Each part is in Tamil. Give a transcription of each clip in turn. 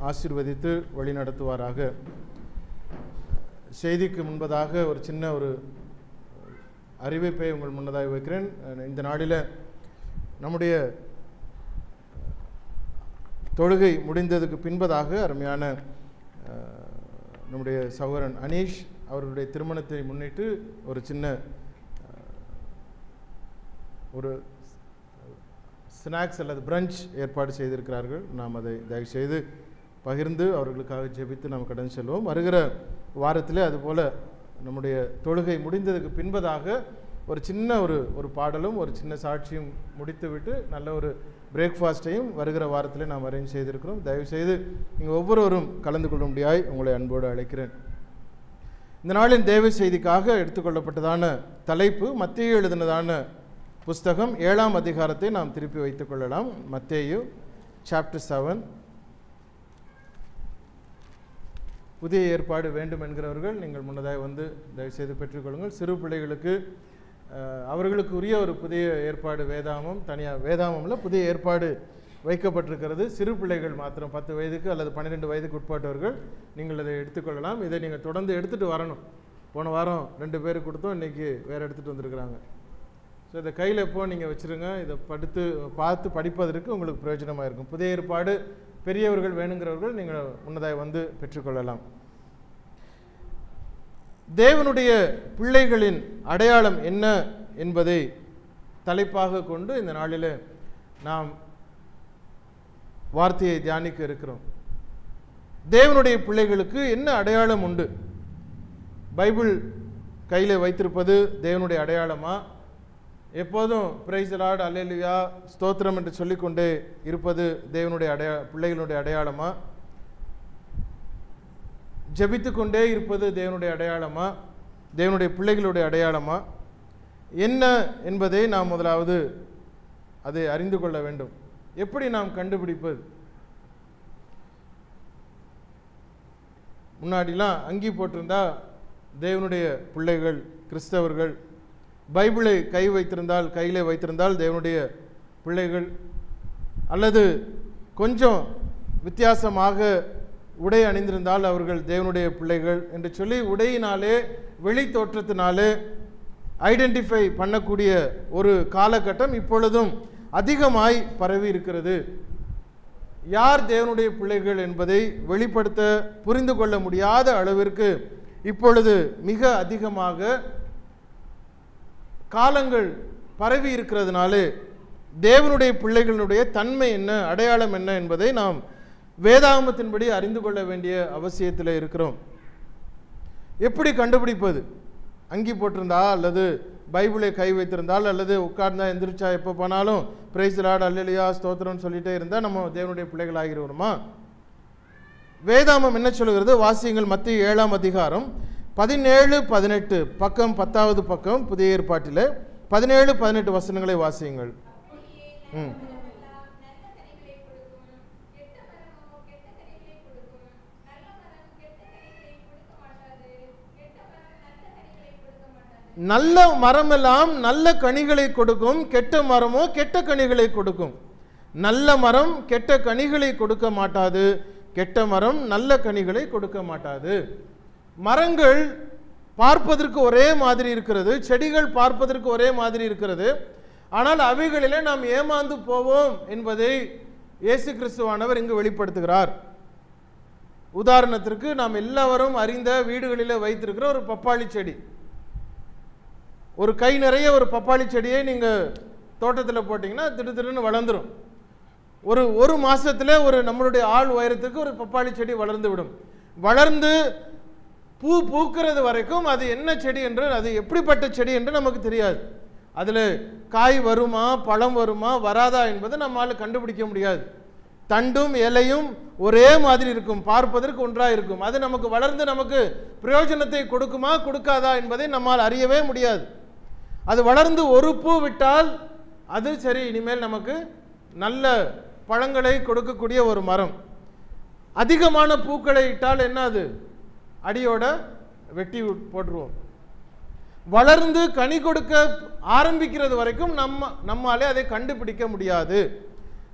ஆசீர்வதித்து வழிநடத்துவாராக செய்திக்கு முன்பதாக ஒரு சின்ன ஒரு அறிவிப்பை உங்கள் முன்னதாக வைக்கிறேன் அஹ் இந்த நாளில் நம்முடைய தொழுகை முடிந்ததுக்கு பின்பதாக அருமையான அஹ், நம்முடைய சகோதரன் அனீஷ் அவர்களுடைய திருமணத்தை முன்னிட்டு ஒரு சின்ன அஹ், ஒரு ஸ்நாக்ஸ் அல்லது பிரஞ்ச் ஏற்பாடு செய்திருக்கிறார்கள் நாம் அதை தயவுசெய்து பகிர்ந்து அவர்களுக்காக ஜெபித்து நாம் கடன் செல்வோம் வருகிற வாரத்திலே அதுபோல் நம்முடைய தொழுகை முடிந்ததுக்கு பின்பதாக ஒரு சின்ன ஒரு ஒரு பாடலும் ஒரு சின்ன சாட்சியும் முடித்துவிட்டு நல்ல ஒரு பிரேக்ஃபாஸ்ட்டையும் வருகிற வாரத்திலே நாம் அரேஞ்ச் செய்திருக்கிறோம் தயவுசெய்து நீங்கள் ஒவ்வொருவரும் கலந்து கொள்ளும்படியாய் உங்களை அன்போடு அழைக்கிறேன் இந்த நாளின் தேவ செய்திக்காக எடுத்துக்கொள்ளப்பட்டதான தலைப்பு மத்திய எழுதினதான புஸ்தகம் ஏழாம் அதிகாரத்தை நாம் திருப்பி வைத்துக் கொள்ளலாம் மத்தேயு சாப்டர் செவன் புதிய ஏற்பாடு வேண்டும் என்கிறவர்கள் நீங்கள் முன்னதாக வந்து தயவுசெய்து பெற்றுக்கொள்ளுங்கள் சிறு பிள்ளைகளுக்கு அஹ், அவர்களுக்கு உரிய ஒரு புதிய ஏற்பாடு வேதாமம் தனியாக வேதாமம்ல புதிய ஏற்பாடு வைக்கப்பட்டிருக்கிறது சிறு பிள்ளைகள் மாத்திரம் பத்து வயதுக்கு அல்லது பன்னிரெண்டு வயதுக்கு உட்பட்டவர்கள் நீங்கள் அதை எடுத்துக்கொள்ளலாம் இதை நீங்கள் தொடர்ந்து எடுத்துகிட்டு வரணும் போன வாரம் ரெண்டு பேருக்கு கொடுத்தோம் இன்றைக்கி வேறு எடுத்துகிட்டு வந்திருக்கிறாங்க ஸோ இதை கையில் எப்போ நீங்கள் வச்சுருங்க இதை படுத்து பார்த்து படிப்பதற்கு உங்களுக்கு பிரயோஜனமாக இருக்கும் புதிய ஏற்பாடு பெரியவர்கள் வேணுங்கிறவர்கள் நீங்கள் முன்னதாக வந்து பெற்றுக்கொள்ளலாம் தேவனுடைய பிள்ளைகளின் அடையாளம் என்ன என்பதை தலைப்பாக கொண்டு இந்த நாளில் நாம் வார்த்தையை தியானிக்க இருக்கிறோம் தேவனுடைய பிள்ளைகளுக்கு என்ன அடையாளம் உண்டு பைபிள் கையில் வைத்திருப்பது தேவனுடைய அடையாளமா எப்போதும் பிரைஸ் லார்ட் அல்லேலுயா ஸ்தோத்திரம் என்று சொல்லிக்கொண்டே இருப்பது தேவனுடைய அடையா பிள்ளைகளுடைய அடையாளமா ஜெபித்து கொண்டே இருப்பது தேவனுடைய அடையாளமா தேவனுடைய பிள்ளைகளுடைய அடையாளமா என்ன என்பதை நாம் முதலாவது அதை அறிந்து கொள்ள வேண்டும் எப்படி நாம் கண்டுபிடிப்பது முன்னாடிலாம் அங்கி போட்டிருந்தா தேவனுடைய பிள்ளைகள் கிறிஸ்தவர்கள் பைபிளை கை வைத்திருந்தால் கையிலே வைத்திருந்தால் தேவனுடைய பிள்ளைகள் அல்லது கொஞ்சம் வித்தியாசமாக உடை அணிந்திருந்தால் அவர்கள் தேவனுடைய பிள்ளைகள் என்று சொல்லி உடையினாலே வெளி தோற்றத்தினாலே ஐடென்டிஃபை பண்ணக்கூடிய ஒரு காலகட்டம் இப்பொழுதும் அதிகமாய் பரவி இருக்கிறது யார் தேவனுடைய பிள்ளைகள் என்பதை வெளிப்படுத்த புரிந்து கொள்ள முடியாத அளவிற்கு இப்பொழுது மிக அதிகமாக காலங்கள் பரவி இருக்கிறதுனாலே தேவனுடைய பிள்ளைகளுடைய தன்மை என்ன அடையாளம் என்ன என்பதை நாம் வேதாகமத்தின்படி அறிந்து கொள்ள வேண்டிய அவசியத்தில் இருக்கிறோம் எப்படி கண்டுபிடிப்பது அங்கி போட்டிருந்தா அல்லது பைபிளை கை வைத்திருந்தால் அல்லது உட்கார்ந்தா எந்திரிச்சா எப்போ போனாலும் பிரைஸ் லாட் அல்லலியா ஸ்தோத்திரம்னு சொல்லிட்டே இருந்தால் நம்ம தேவனுடைய பிள்ளைகள் ஆகிருவோமா வேதாமம் என்ன சொல்கிறது வாசியங்கள் மத்திய ஏழாம் அதிகாரம் பதினேழு பதினெட்டு பக்கம் பத்தாவது பக்கம் புதிய ஏற்பாட்டில் பதினேழு பதினெட்டு வசனங்களை வாசியுங்கள் ம் நல்ல மரமெல்லாம் நல்ல கனிகளை கொடுக்கும் கெட்ட மரமோ கெட்ட கனிகளை கொடுக்கும் நல்ல மரம் கெட்ட கனிகளை கொடுக்க மாட்டாது கெட்ட மரம் நல்ல கனிகளை கொடுக்க மாட்டாது மரங்கள் பார்ப்பதற்கு ஒரே மாதிரி இருக்கிறது செடிகள் பார்ப்பதற்கு ஒரே மாதிரி இருக்கிறது ஆனால் அவைகளிலே நாம் ஏமாந்து போவோம் என்பதை இயேசு கிறிஸ்துவானவர் இங்கு வெளிப்படுத்துகிறார் உதாரணத்திற்கு நாம் எல்லாவரும் அறிந்த வீடுகளில் வைத்திருக்கிற ஒரு பப்பாளி செடி ஒரு கை நிறைய ஒரு பப்பாளி செடியை நீங்கள் தோட்டத்தில் போட்டிங்கன்னா திடு திடுன்னு வளர்ந்துடும் ஒரு ஒரு மாசத்துல ஒரு நம்மளுடைய ஆள் உயரத்துக்கு ஒரு பப்பாளி செடி வளர்ந்து விடும் வளர்ந்து பூ பூக்கிறது வரைக்கும் அது என்ன செடி என்று அது எப்படிப்பட்ட செடி என்று நமக்கு தெரியாது அதில் காய் வருமா பழம் வருமா வராதா என்பதை நம்மால் கண்டுபிடிக்க முடியாது தண்டும் இலையும் ஒரே மாதிரி இருக்கும் பார்ப்பதற்கு ஒன்றாக இருக்கும் அது நமக்கு வளர்ந்து நமக்கு பிரயோஜனத்தை கொடுக்குமா கொடுக்காதா என்பதை நம்மால் அறியவே முடியாது அது வளர்ந்து ஒரு பூ விட்டால் அது சரி இனிமேல் நமக்கு நல்ல பழங்களை கொடுக்கக்கூடிய ஒரு மரம் அதிகமான பூக்களை இட்டால் என்ன அது அடியோட வெட்டி விட்- போட்டுருவோம் வளர்ந்து கனி கொடுக்க ஆரம்பிக்கிறது வரைக்கும் நம்ம நம்மாலே அதை கண்டுபிடிக்க முடியாது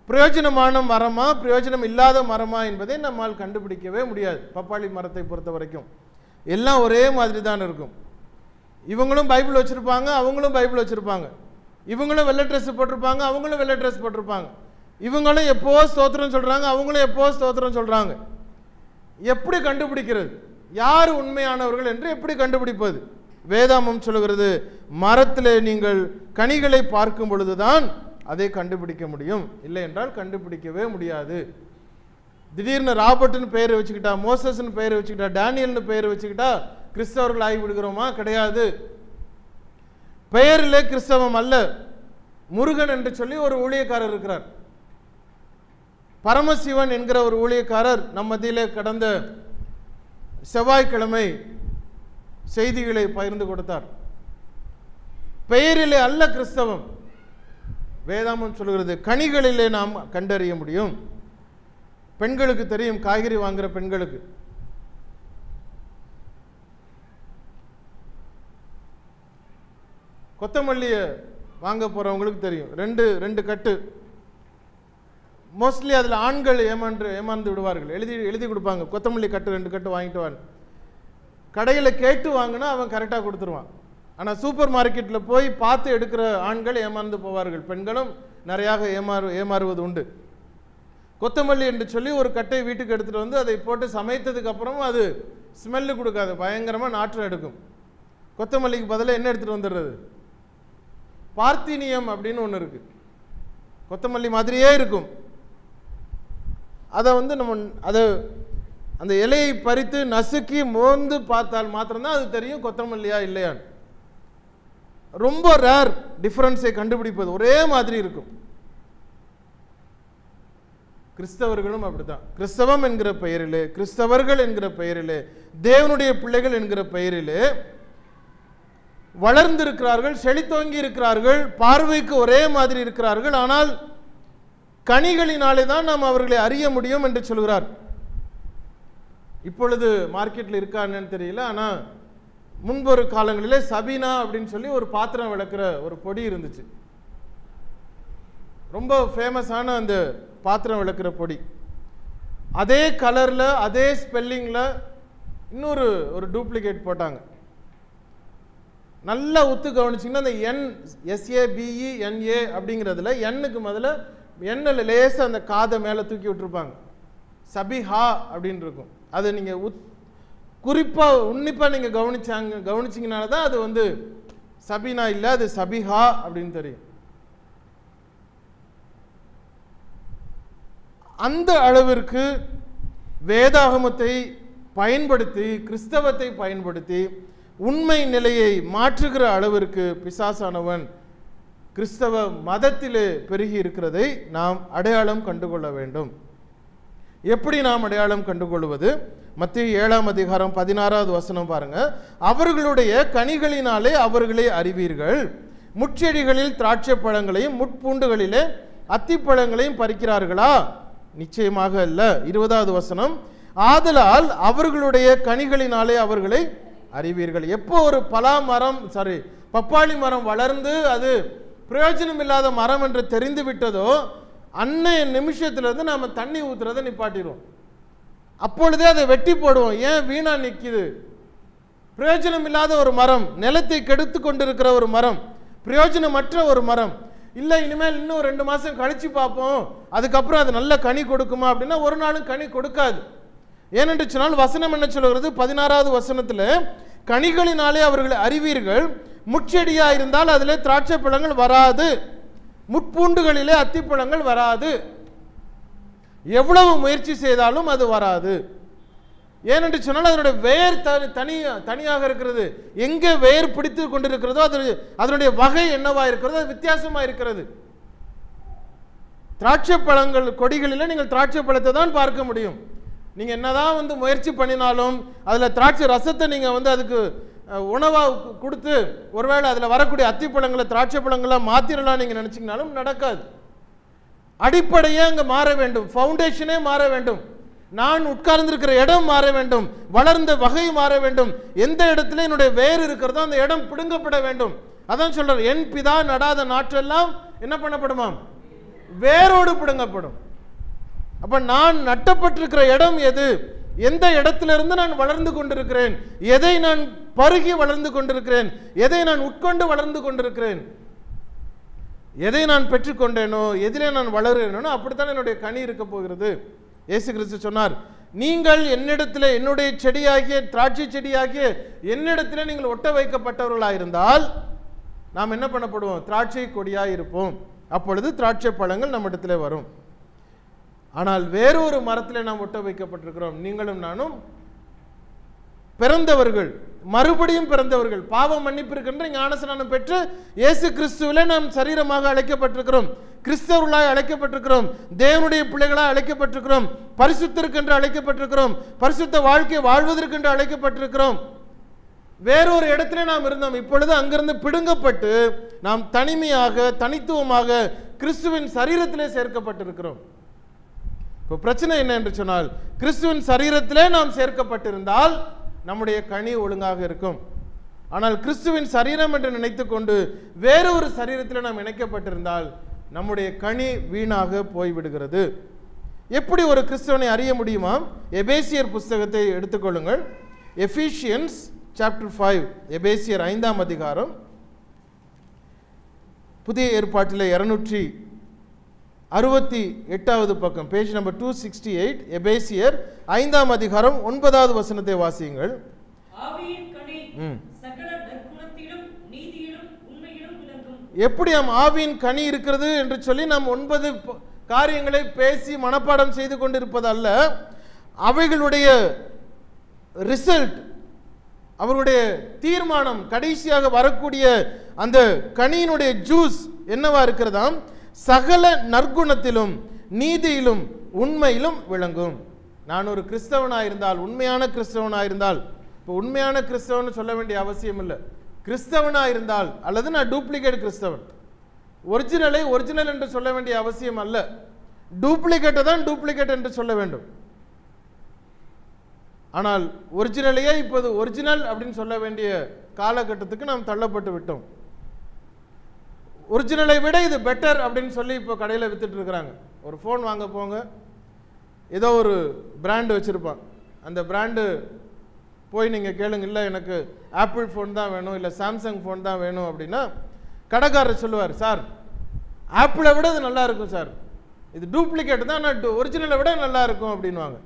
பிரயோஜனமான மரமா பிரயோஜனம் இல்லாத மரமா என்பதை நம்மால் கண்டுபிடிக்கவே முடியாது பப்பாளி மரத்தை பொறுத்த வரைக்கும் எல்லாம் ஒரே மாதிரி தான் இருக்கும் இவங்களும் பைபிள் வச்சுருப்பாங்க அவங்களும் பைபிள் வச்சுருப்பாங்க இவங்களும் வெள்ளை ட்ரெஸ் போட்டிருப்பாங்க அவங்களும் வெள்ளை ட்ரெஸ் போட்டிருப்பாங்க இவங்களும் எப்போ ஸ்தோத்திரம் சொல்கிறாங்க அவங்களும் எப்போ ஸ்தோத்திரம் சொல்கிறாங்க எப்படி கண்டுபிடிக்கிறது யார் உண்மையானவர்கள் என்று எப்படி கண்டுபிடிப்பது வேதாமம் சொல்லுகிறது மரத்திலே நீங்கள் கனிகளை பார்க்கும் பொழுதுதான் அதை கண்டுபிடிக்க முடியும் இல்லை என்றால் கண்டுபிடிக்கவே முடியாது திடீர்னு ராபர்ட்னு பெயர் வச்சுக்கிட்டா மோசஸ்னு பெயர் வச்சுக்கிட்டா டேனியல்னு பெயர் வச்சுக்கிட்டா கிறிஸ்தவர்கள் ஆகி விடுகிறோமா கிடையாது பெயரிலே கிறிஸ்தவம் அல்ல முருகன் என்று சொல்லி ஒரு ஊழியக்காரர் இருக்கிறார் பரமசிவன் என்கிற ஒரு ஊழியக்காரர் நம் மத்தியிலே கடந்த செவ்வாய்க்கிழமை செய்திகளை பகிர்ந்து கொடுத்தார் பெயரிலே அல்ல கிறிஸ்தவம் வேதாமம் சொல்கிறது கனிகளிலே நாம் கண்டறிய முடியும் பெண்களுக்கு தெரியும் காய்கறி வாங்குற பெண்களுக்கு கொத்தமல்லியை வாங்க போகிறவங்களுக்கு தெரியும் ரெண்டு ரெண்டு கட்டு மோஸ்ட்லி அதில் ஆண்கள் ஏமாந்து ஏமாந்து விடுவார்கள் எழுதி எழுதி கொடுப்பாங்க கொத்தமல்லி கட்டு ரெண்டு கட்டு வாங்கிட்டு வாங்க கடையில் கேட்டு வாங்கினா அவன் கரெக்டாக கொடுத்துருவான் ஆனால் சூப்பர் மார்க்கெட்டில் போய் பார்த்து எடுக்கிற ஆண்கள் ஏமாந்து போவார்கள் பெண்களும் நிறையாக ஏமாறு ஏமாறுவது உண்டு கொத்தமல்லி என்று சொல்லி ஒரு கட்டை வீட்டுக்கு எடுத்துகிட்டு வந்து அதை போட்டு சமைத்ததுக்கு அப்புறமும் அது ஸ்மெல்லு கொடுக்காது பயங்கரமாக நாற்றம் எடுக்கும் கொத்தமல்லிக்கு பதிலாக என்ன எடுத்துகிட்டு வந்துடுறது பார்த்தீனியம் அப்படின்னு ஒன்று இருக்குது கொத்தமல்லி மாதிரியே இருக்கும் அதை வந்து நம்ம அதை அந்த இலையை பறித்து நசுக்கி மோந்து பார்த்தால் மாத்திரம்தான் அது தெரியும் கொத்தமல்லியா இல்லையான்னு ரொம்ப ரேர் டிஃபரன்ஸை கண்டுபிடிப்பது ஒரே மாதிரி இருக்கும் கிறிஸ்தவர்களும் அப்படித்தான் கிறிஸ்தவம் என்கிற பெயரிலே கிறிஸ்தவர்கள் என்கிற பெயரிலே தேவனுடைய பிள்ளைகள் என்கிற பெயரிலே வளர்ந்திருக்கிறார்கள் செழித்தோங்கி இருக்கிறார்கள் பார்வைக்கு ஒரே மாதிரி இருக்கிறார்கள் ஆனால் கனிகளினாலே தான் நாம் அவர்களை அறிய முடியும் என்று சொல்கிறார் இப்பொழுது மார்க்கெட்டில் இருக்கா என்னன்னு தெரியல ஆனால் முன்பொரு காலங்களிலே சபீனா அப்படின்னு சொல்லி ஒரு பாத்திரம் விளக்குற ஒரு பொடி இருந்துச்சு ரொம்ப ஃபேமஸான அந்த பாத்திரம் விளக்குற பொடி அதே கலரில் அதே ஸ்பெல்லிங்கில் இன்னொரு ஒரு டூப்ளிகேட் போட்டாங்க நல்லா உத்து கவனிச்சிங்கன்னா அந்த என் எஸ்ஏபிஇ என்ஏ அப்படிங்கிறதுல எண்ணுக்கு முதல்ல எண்ணில் லேசாக அந்த காதை மேலே தூக்கி விட்டுருப்பாங்க சபிஹா அப்படின்னு இருக்கும் அது நீங்கள் உத் குறிப்பாக உன்னிப்பாக நீங்கள் கவனிச்சாங்க கவனிச்சிங்கனால தான் அது வந்து சபினா இல்லை அது சபிஹா அப்படின்னு தெரியும் அந்த அளவிற்கு வேதாகமத்தை பயன்படுத்தி கிறிஸ்தவத்தை பயன்படுத்தி உண்மை நிலையை மாற்றுகிற அளவிற்கு பிசாசானவன் கிறிஸ்தவ மதத்திலே பெருகி இருக்கிறதை நாம் அடையாளம் கண்டுகொள்ள வேண்டும் எப்படி நாம் அடையாளம் கண்டுகொள்வது மத்திய ஏழாம் அதிகாரம் பதினாறாவது வசனம் பாருங்க அவர்களுடைய கனிகளினாலே அவர்களை அறிவீர்கள் முட்செடிகளில் திராட்சை பழங்களையும் முட்பூண்டுகளிலே அத்திப்பழங்களையும் பறிக்கிறார்களா நிச்சயமாக அல்ல இருபதாவது வசனம் ஆதலால் அவர்களுடைய கனிகளினாலே அவர்களை அறிவீர்கள் எப்போ ஒரு பலா மரம் சாரி பப்பாளி மரம் வளர்ந்து அது பிரயோஜனம் இல்லாத மரம் என்று தெரிந்து விட்டதோ அன்னைய நிமிஷத்திலிருந்து நாம் தண்ணி ஊத்துறதை நிப்பாட்டிடுவோம் அப்பொழுதே அதை வெட்டி போடுவோம் ஏன் வீணா நிற்கிது பிரயோஜனம் இல்லாத ஒரு மரம் நிலத்தை கெடுத்து கொண்டிருக்கிற ஒரு மரம் பிரயோஜனமற்ற ஒரு மரம் இல்லை இனிமேல் இன்னும் ரெண்டு மாதம் கழிச்சு பார்ப்போம் அதுக்கப்புறம் அது நல்ல கனி கொடுக்குமா அப்படின்னா ஒரு நாளும் கனி கொடுக்காது ஏனென்று சொன்னால் வசனம் என்ன சொல்கிறது பதினாறாவது வசனத்தில் கனிகளினாலே அவர்களை அறிவீர்கள் முட்செடியா இருந்தால் அதிலே திராட்சை பழங்கள் வராது முட்பூண்டுகளிலே அத்திப்பழங்கள் வராது எவ்வளவு முயற்சி செய்தாலும் அது வராது ஏனென்று சொன்னால் அதனுடைய வேர் தனி தனி தனியாக இருக்கிறது எங்கே வேர் பிடித்து கொண்டிருக்கிறதோ அது அதனுடைய வகை என்னவா இருக்கிறதோ அது வித்தியாசமாக இருக்கிறது திராட்சை பழங்கள் கொடிகளில் நீங்கள் திராட்சை பழத்தை தான் பார்க்க முடியும் நீங்கள் என்னதான் வந்து முயற்சி பண்ணினாலும் அதில் திராட்சை ரசத்தை நீங்கள் வந்து அதுக்கு உணவாக கொடுத்து ஒருவேளை அதில் வரக்கூடிய அத்திப்பழங்களை திராட்சை பழங்களை மாற்றிடலாம் நீங்கள் நினச்சிங்கனாலும் நடக்காது அடிப்படையே அங்கே மாற வேண்டும் ஃபவுண்டேஷனே மாற வேண்டும் நான் உட்கார்ந்திருக்கிற இடம் மாற வேண்டும் வளர்ந்த வகை மாற வேண்டும் எந்த இடத்துல என்னுடைய வேர் இருக்கிறதோ அந்த இடம் பிடுங்கப்பட வேண்டும் அதான் சொல்றார் என் பிதா நடாத நாற்றெல்லாம் என்ன பண்ணப்படுமாம் வேரோடு பிடுங்கப்படும் அப்ப நான் நட்டப்பட்டிருக்கிற இடம் எது எந்த இடத்திலிருந்து நான் வளர்ந்து கொண்டிருக்கிறேன் எதை நான் பருகி வளர்ந்து கொண்டிருக்கிறேன் எதை நான் உட்கொண்டு வளர்ந்து கொண்டிருக்கிறேன் எதை நான் பெற்றுக்கொண்டேனோ எதிலே நான் வளருகிறேனோ அப்படித்தான் என்னுடைய கனி இருக்க போகிறது இயேசு கிறிஸ்து சொன்னார் நீங்கள் என்னிடத்தில் என்னுடைய செடியாகிய திராட்சை செடியாகிய என்னிடத்தில் நீங்கள் ஒட்ட வைக்கப்பட்டவர்களாக இருந்தால் நாம் என்ன பண்ணப்படுவோம் திராட்சை கொடியாக இருப்போம் அப்பொழுது திராட்சை பழங்கள் நம்மிடத்திலே வரும் ஆனால் வேறொரு மரத்தில் நாம் ஒட்ட வைக்கப்பட்டிருக்கிறோம் நீங்களும் நானும் பிறந்தவர்கள் மறுபடியும் பிறந்தவர்கள் பாவம் மன்னிப்பிருக்கின்ற ஞானஸ்நானம் பெற்று இயேசு கிறிஸ்துவிலே நாம் சரீரமாக அழைக்கப்பட்டிருக்கிறோம் கிறிஸ்தவர்களாய் அழைக்கப்பட்டிருக்கிறோம் தேவனுடைய பிள்ளைகளாய் அழைக்கப்பட்டிருக்கிறோம் பரிசுத்திற்கென்று அழைக்கப்பட்டிருக்கிறோம் பரிசுத்த வாழ்க்கை வாழ்வதற்கென்று அழைக்கப்பட்டிருக்கிறோம் வேறொரு இடத்துல நாம் இருந்தோம் இப்பொழுது அங்கிருந்து பிடுங்கப்பட்டு நாம் தனிமையாக தனித்துவமாக கிறிஸ்துவின் சரீரத்திலே சேர்க்கப்பட்டிருக்கிறோம் இப்போ பிரச்சனை என்ன என்று சொன்னால் கிறிஸ்துவின் சரீரத்திலே நாம் சேர்க்கப்பட்டிருந்தால் நம்முடைய கனி ஒழுங்காக இருக்கும் ஆனால் கிறிஸ்துவின் சரீரம் என்று நினைத்துக்கொண்டு வேறு ஒரு சரீரத்தில் நாம் இணைக்கப்பட்டிருந்தால் நம்முடைய கனி வீணாக போய்விடுகிறது எப்படி ஒரு கிறிஸ்தவனை அறிய முடியுமா எபேசியர் புஸ்தகத்தை எடுத்துக்கொள்ளுங்கள் எஃபிஷியன்ஸ் சாப்டர் ஃபைவ் எபேசியர் ஐந்தாம் அதிகாரம் புதிய ஏற்பாட்டில் இருநூற்றி அறுபத்தி எட்டாவது பக்கம் page number two sixty eight எபேசியர் ஐந்தாம் அதிகாரம் ஒன்பதாவது வசனத்தை வாசியுங்கள் ஆவியின் கனி ம். சகல நற்குணத்திலும் நீதியிலும் உண்மையிலும் விளங்கும் எப்படி நம் ஆவியின் கனி இருக்கிறது என்று சொல்லி நாம் ஒன்பது ப- காரியங்களை பேசி மனப்பாடம் செய்து கொண்டிருப்பதல்ல அவைகளுடைய ரிசல்ட் அவருடைய தீர்மானம் கடைசியாக வரக்கூடிய அந்த கனியினுடைய ஜூஸ் என்னவா இருக்கிறதாம் சகல நற்குணத்திலும் நீதியிலும் உண்மையிலும் விளங்கும் நான் ஒரு கிறிஸ்தவனாக இருந்தால் உண்மையான கிறிஸ்தவனாக இருந்தால் இப்போ உண்மையான கிறிஸ்தவன் சொல்ல வேண்டிய அவசியம் இல்லை கிறிஸ்தவனாக இருந்தால் அல்லது நான் டூப்ளிகேட் கிறிஸ்தவன் ஒரிஜினலை ஒரிஜினல் என்று சொல்ல வேண்டிய அவசியம் அல்ல டூப்ளிகேட்டை தான் டூப்ளிகேட் என்று சொல்ல வேண்டும் ஆனால் ஒரிஜினலையே இப்போது ஒரிஜினல் அப்படின்னு சொல்ல வேண்டிய காலகட்டத்துக்கு நாம் தள்ளப்பட்டு விட்டோம் ஒரிஜினலை விட இது பெட்டர் அப்படின்னு சொல்லி இப்போ கடையில் வித்துட்டு இருக்கிறாங்க ஒரு ஃபோன் வாங்க போங்க ஏதோ ஒரு பிராண்டு வச்சுருப்பான் அந்த பிராண்டு போய் நீங்கள் கேளுங்க இல்லை எனக்கு ஆப்பிள் ஃபோன் தான் வேணும் இல்லை சாம்சங் ஃபோன் தான் வேணும் அப்படின்னா கடைக்காரர் சொல்லுவார் சார் ஆப்பிளை விட இது நல்லா இருக்கும் சார் இது டூப்ளிகேட் தான் நான் ஒரிஜினலை விட நல்லா இருக்கும் அப்படின்வாங்க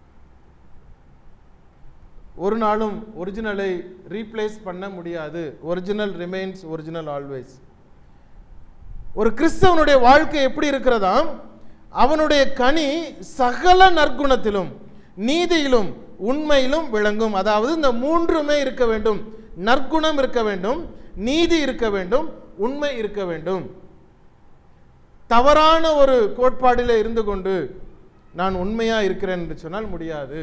ஒரு நாளும் ஒரிஜினலை ரீப்ளேஸ் பண்ண முடியாது ஒரிஜினல் ரிமைன்ஸ் ஒரிஜினல் ஆல்வேஸ் ஒரு கிறிஸ்தவனுடைய வாழ்க்கை எப்படி இருக்கிறதாம் அவனுடைய கனி சகல நற்குணத்திலும் நீதியிலும் உண்மையிலும் விளங்கும் அதாவது இந்த மூன்றுமே இருக்க வேண்டும் நற்குணம் இருக்க வேண்டும் நீதி இருக்க வேண்டும் உண்மை இருக்க வேண்டும் தவறான ஒரு கோட்பாடில் இருந்து கொண்டு நான் உண்மையா இருக்கிறேன் என்று சொன்னால் முடியாது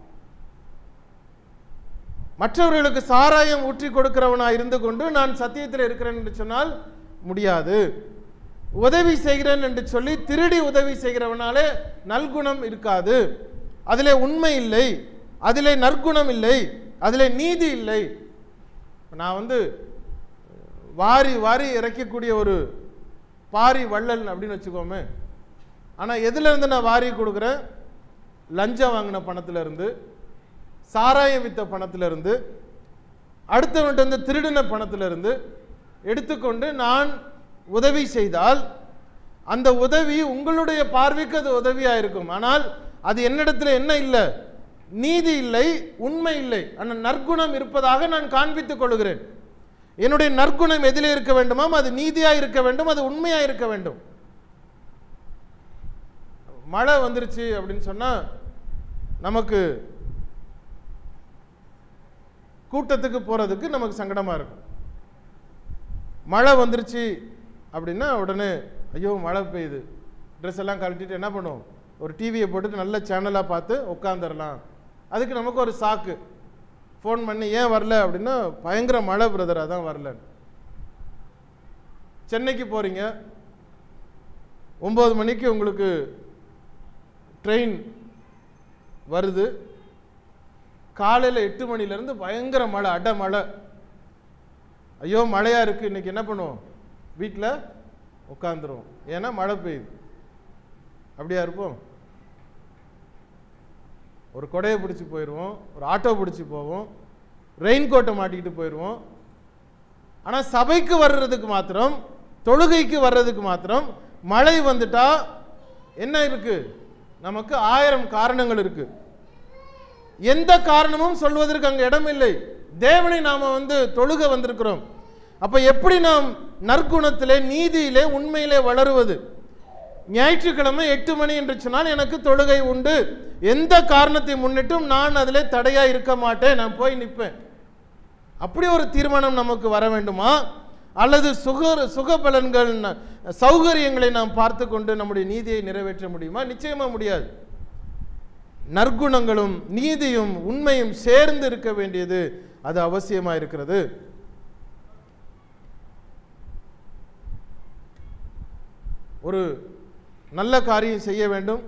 மற்றவர்களுக்கு சாராயம் ஊற்றி கொடுக்கிறவனா இருந்து கொண்டு நான் சத்தியத்தில் இருக்கிறேன் என்று சொன்னால் முடியாது உதவி செய்கிறேன் என்று சொல்லி திருடி உதவி செய்கிறவனாலே நல்குணம் இருக்காது அதிலே உண்மை இல்லை அதிலே நற்குணம் இல்லை அதிலே நீதி இல்லை நான் வந்து வாரி வாரி இறைக்கக்கூடிய ஒரு பாரி வள்ளல் அப்படின்னு வச்சுக்கோமே ஆனால் எதுல இருந்து நான் வாரி கொடுக்குறேன் லஞ்சம் வாங்கின பணத்துல இருந்து சாராயம் வித்த பணத்துல இருந்து அடுத்தவன்ட்டு வந்து திருடின பணத்துல இருந்து எடுத்துக்கொண்டு நான் உதவி செய்தால் அந்த உதவி உங்களுடைய பார்வைக்கு அது உதவியா இருக்கும் ஆனால் அது என்னிடத்துல என்ன இல்லை நீதி இல்லை உண்மை இல்லை ஆனால் நற்குணம் இருப்பதாக நான் காண்பித்துக் கொள்கிறேன் என்னுடைய நற்குணம் எதிலே இருக்க வேண்டுமாம் அது நீதியா இருக்க வேண்டும் அது உண்மையா இருக்க வேண்டும் மழை வந்துருச்சு அப்படின்னு சொன்னா நமக்கு கூட்டத்துக்கு போறதுக்கு நமக்கு சங்கடமா இருக்கும் மழை வந்துருச்சு அப்படின்னா உடனே ஐயோ மழை பெய்யுது ட்ரெஸ் எல்லாம் கழட்டிட்டு என்ன பண்ணுவோம் ஒரு டிவியை போட்டுட்டு நல்ல சேனலாக பார்த்து உட்காந்துடலாம் அதுக்கு நமக்கு ஒரு சாக்கு ஃபோன் பண்ணி ஏன் வரல அப்படின்னா பயங்கர மழை பிரதர் அதான் வரல சென்னைக்கு போகிறீங்க ஒம்பது மணிக்கு உங்களுக்கு ட்ரெயின் வருது காலையில் எட்டு மணிலேருந்து பயங்கர மழை அட மழை ஐயோ மழையாக இருக்குது இன்றைக்கி என்ன பண்ணுவோம் வீட்டில் உட்காந்துருவோம் ஏன்னா மழை பெய்யுது அப்படியா இருப்போம் ஒரு கொடையை பிடிச்சி போயிடுவோம் ஒரு ஆட்டோ பிடிச்சி போவோம் ரெயின் கோட்டை மாட்டிக்கிட்டு போயிடுவோம் ஆனால் சபைக்கு வர்றதுக்கு மாத்திரம் தொழுகைக்கு வர்றதுக்கு மாத்திரம் மழை வந்துட்டா என்ன இருக்கு நமக்கு ஆயிரம் காரணங்கள் இருக்கு எந்த காரணமும் சொல்வதற்கு அங்கே இடம் இல்லை தேவனை நாம வந்து தொழுக வந்திருக்கிறோம் அப்ப எப்படி நாம் நற்குணத்திலே நீதியிலே உண்மையிலே வளருவது ஞாயிற்றுக்கிழமை எட்டு மணி என்று சொன்னால் எனக்கு தொழுகை உண்டு எந்த காரணத்தை முன்னிட்டும் நான் அதிலே தடையா இருக்க மாட்டேன் நான் போய் நிற்பேன் அப்படி ஒரு தீர்மானம் நமக்கு வர வேண்டுமா அல்லது சுக சுக பலன்கள் ந- சௌகரியங்களை நாம் பார்த்து கொண்டு நம்முடைய நீதியை நிறைவேற்ற முடியுமா நிச்சயமா முடியாது நற்குணங்களும் நீதியும் உண்மையும் சேர்ந்து இருக்க வேண்டியது அது அவசியமா இருக்கிறது ஒரு நல்ல காரியம் செய்ய வேண்டும்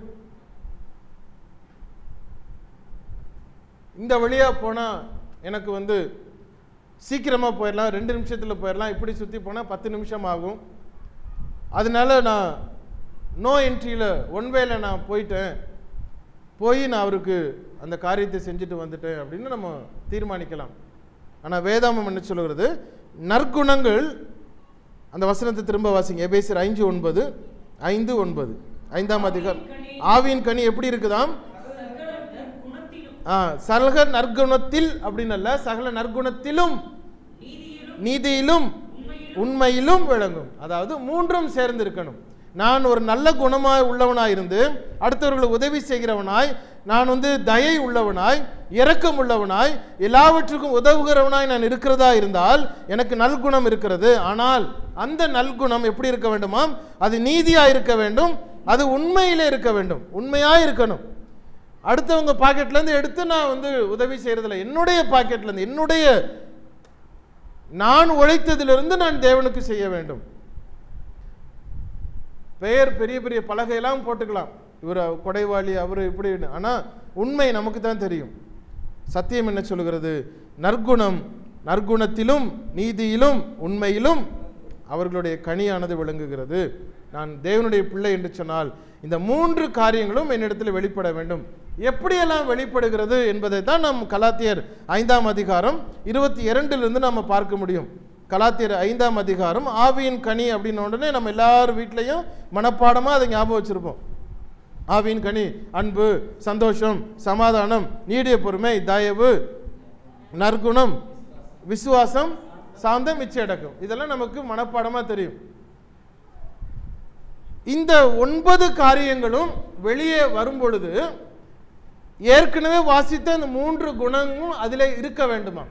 இந்த வழியா போனா எனக்கு வந்து சீக்கிரமா போயிடலாம் ரெண்டு நிமிஷத்துல போயிடலாம் இப்படி சுத்தி போனா பத்து நிமிஷம் ஆகும் அதனால நான் நோ என்ட்ரியில் ஒன் வேல நான் போயிட்டேன் போய் நான் அவருக்கு அந்த காரியத்தை செஞ்சுட்டு வந்துட்டேன் அப்படின்னு நம்ம தீர்மானிக்கலாம் ஆனால் வேதாமம் என்ன சொல்லுகிறது நற்குணங்கள் அந்த வசனத்தை திரும்ப வாசிங்க எபேசியர் ஐந்து ஒன்பது ஐந்து ஒன்பது ஐந்தாம் அதிகாரம் ஆவியின் கனி எப்படி இருக்குதாம் சகல நற்குணத்திலும் ஆ, சகல நற்குணத்தில் அப்படின்னு அல்ல சகல நற்குணத்திலும் நீதியிலும் நீதியிலும் உண்மையிலும் விளங்கும் அதாவது மூன்றும் சேர்ந்து இருக்கணும் நான் ஒரு நல்ல குணமாய் உள்ளவனாய் இருந்து அடுத்தவர்களுக்கு உதவி செய்கிறவனாய் நான் வந்து தயை உள்ளவனாய் இரக்கம் உள்ளவனாய் எல்லாவற்றுக்கும் உதவுகிறவனாய் நான் இருக்கிறதா இருந்தால் எனக்கு நல்குணம் இருக்கிறது ஆனால் அந்த நல்குணம் எப்படி இருக்க வேண்டுமாம் அது நீதியா இருக்க வேண்டும் அது உண்மையிலே இருக்க வேண்டும் உண்மையா இருக்கணும் அடுத்தவங்க பாக்கெட்ல இருந்து எடுத்து நான் வந்து உதவி செய்யறதில்ல என்னுடைய பாக்கெட்ல இருந்து என்னுடைய நான் உழைத்ததிலிருந்து நான் தேவனுக்கு செய்ய வேண்டும் பெயர் பெரிய பெரிய பலகையெல்லாம் போட்டுக்கலாம் இவர் கொடைவாளி அவர் இப்படி ஆனா உண்மை நமக்கு தான் தெரியும் சத்தியம் என்ன சொல்லுகிறது நற்குணம் நற்குணத்திலும் நீதியிலும் உண்மையிலும் அவர்களுடைய கனியானது விளங்குகிறது நான் தேவனுடைய பிள்ளை என்று சொன்னால் இந்த மூன்று காரியங்களும் என்னிடத்தில் வெளிப்பட வேண்டும் எப்படியெல்லாம் வெளிப்படுகிறது என்பதை தான் நாம் கலாத்தியர் ஐந்தாம் அதிகாரம் இருபத்தி இரண்டிலிருந்து நாம் பார்க்க முடியும் கலாத்தியர் ஐந்தாம் அதிகாரம் ஆவியின் கனி அப்படின்ன உடனே நம்ம எல்லார் வீட்லேயும் மனப்பாடமாக அதை ஞாபகம் வச்சுருப்போம் ஆவியின் கனி அன்பு சந்தோஷம் சமாதானம் நீடிய பொறுமை தயவு நற்குணம் விசுவாசம் சாந்தம் இச்சையடக்கம் இதெல்லாம் நமக்கு மனப்பாடமாக தெரியும் இந்த ஒன்பது காரியங்களும் வெளியே வரும் பொழுது ஏற்கனவே வாசித்த இந்த மூன்று குணங்களும் அதிலே இருக்க வேண்டுமா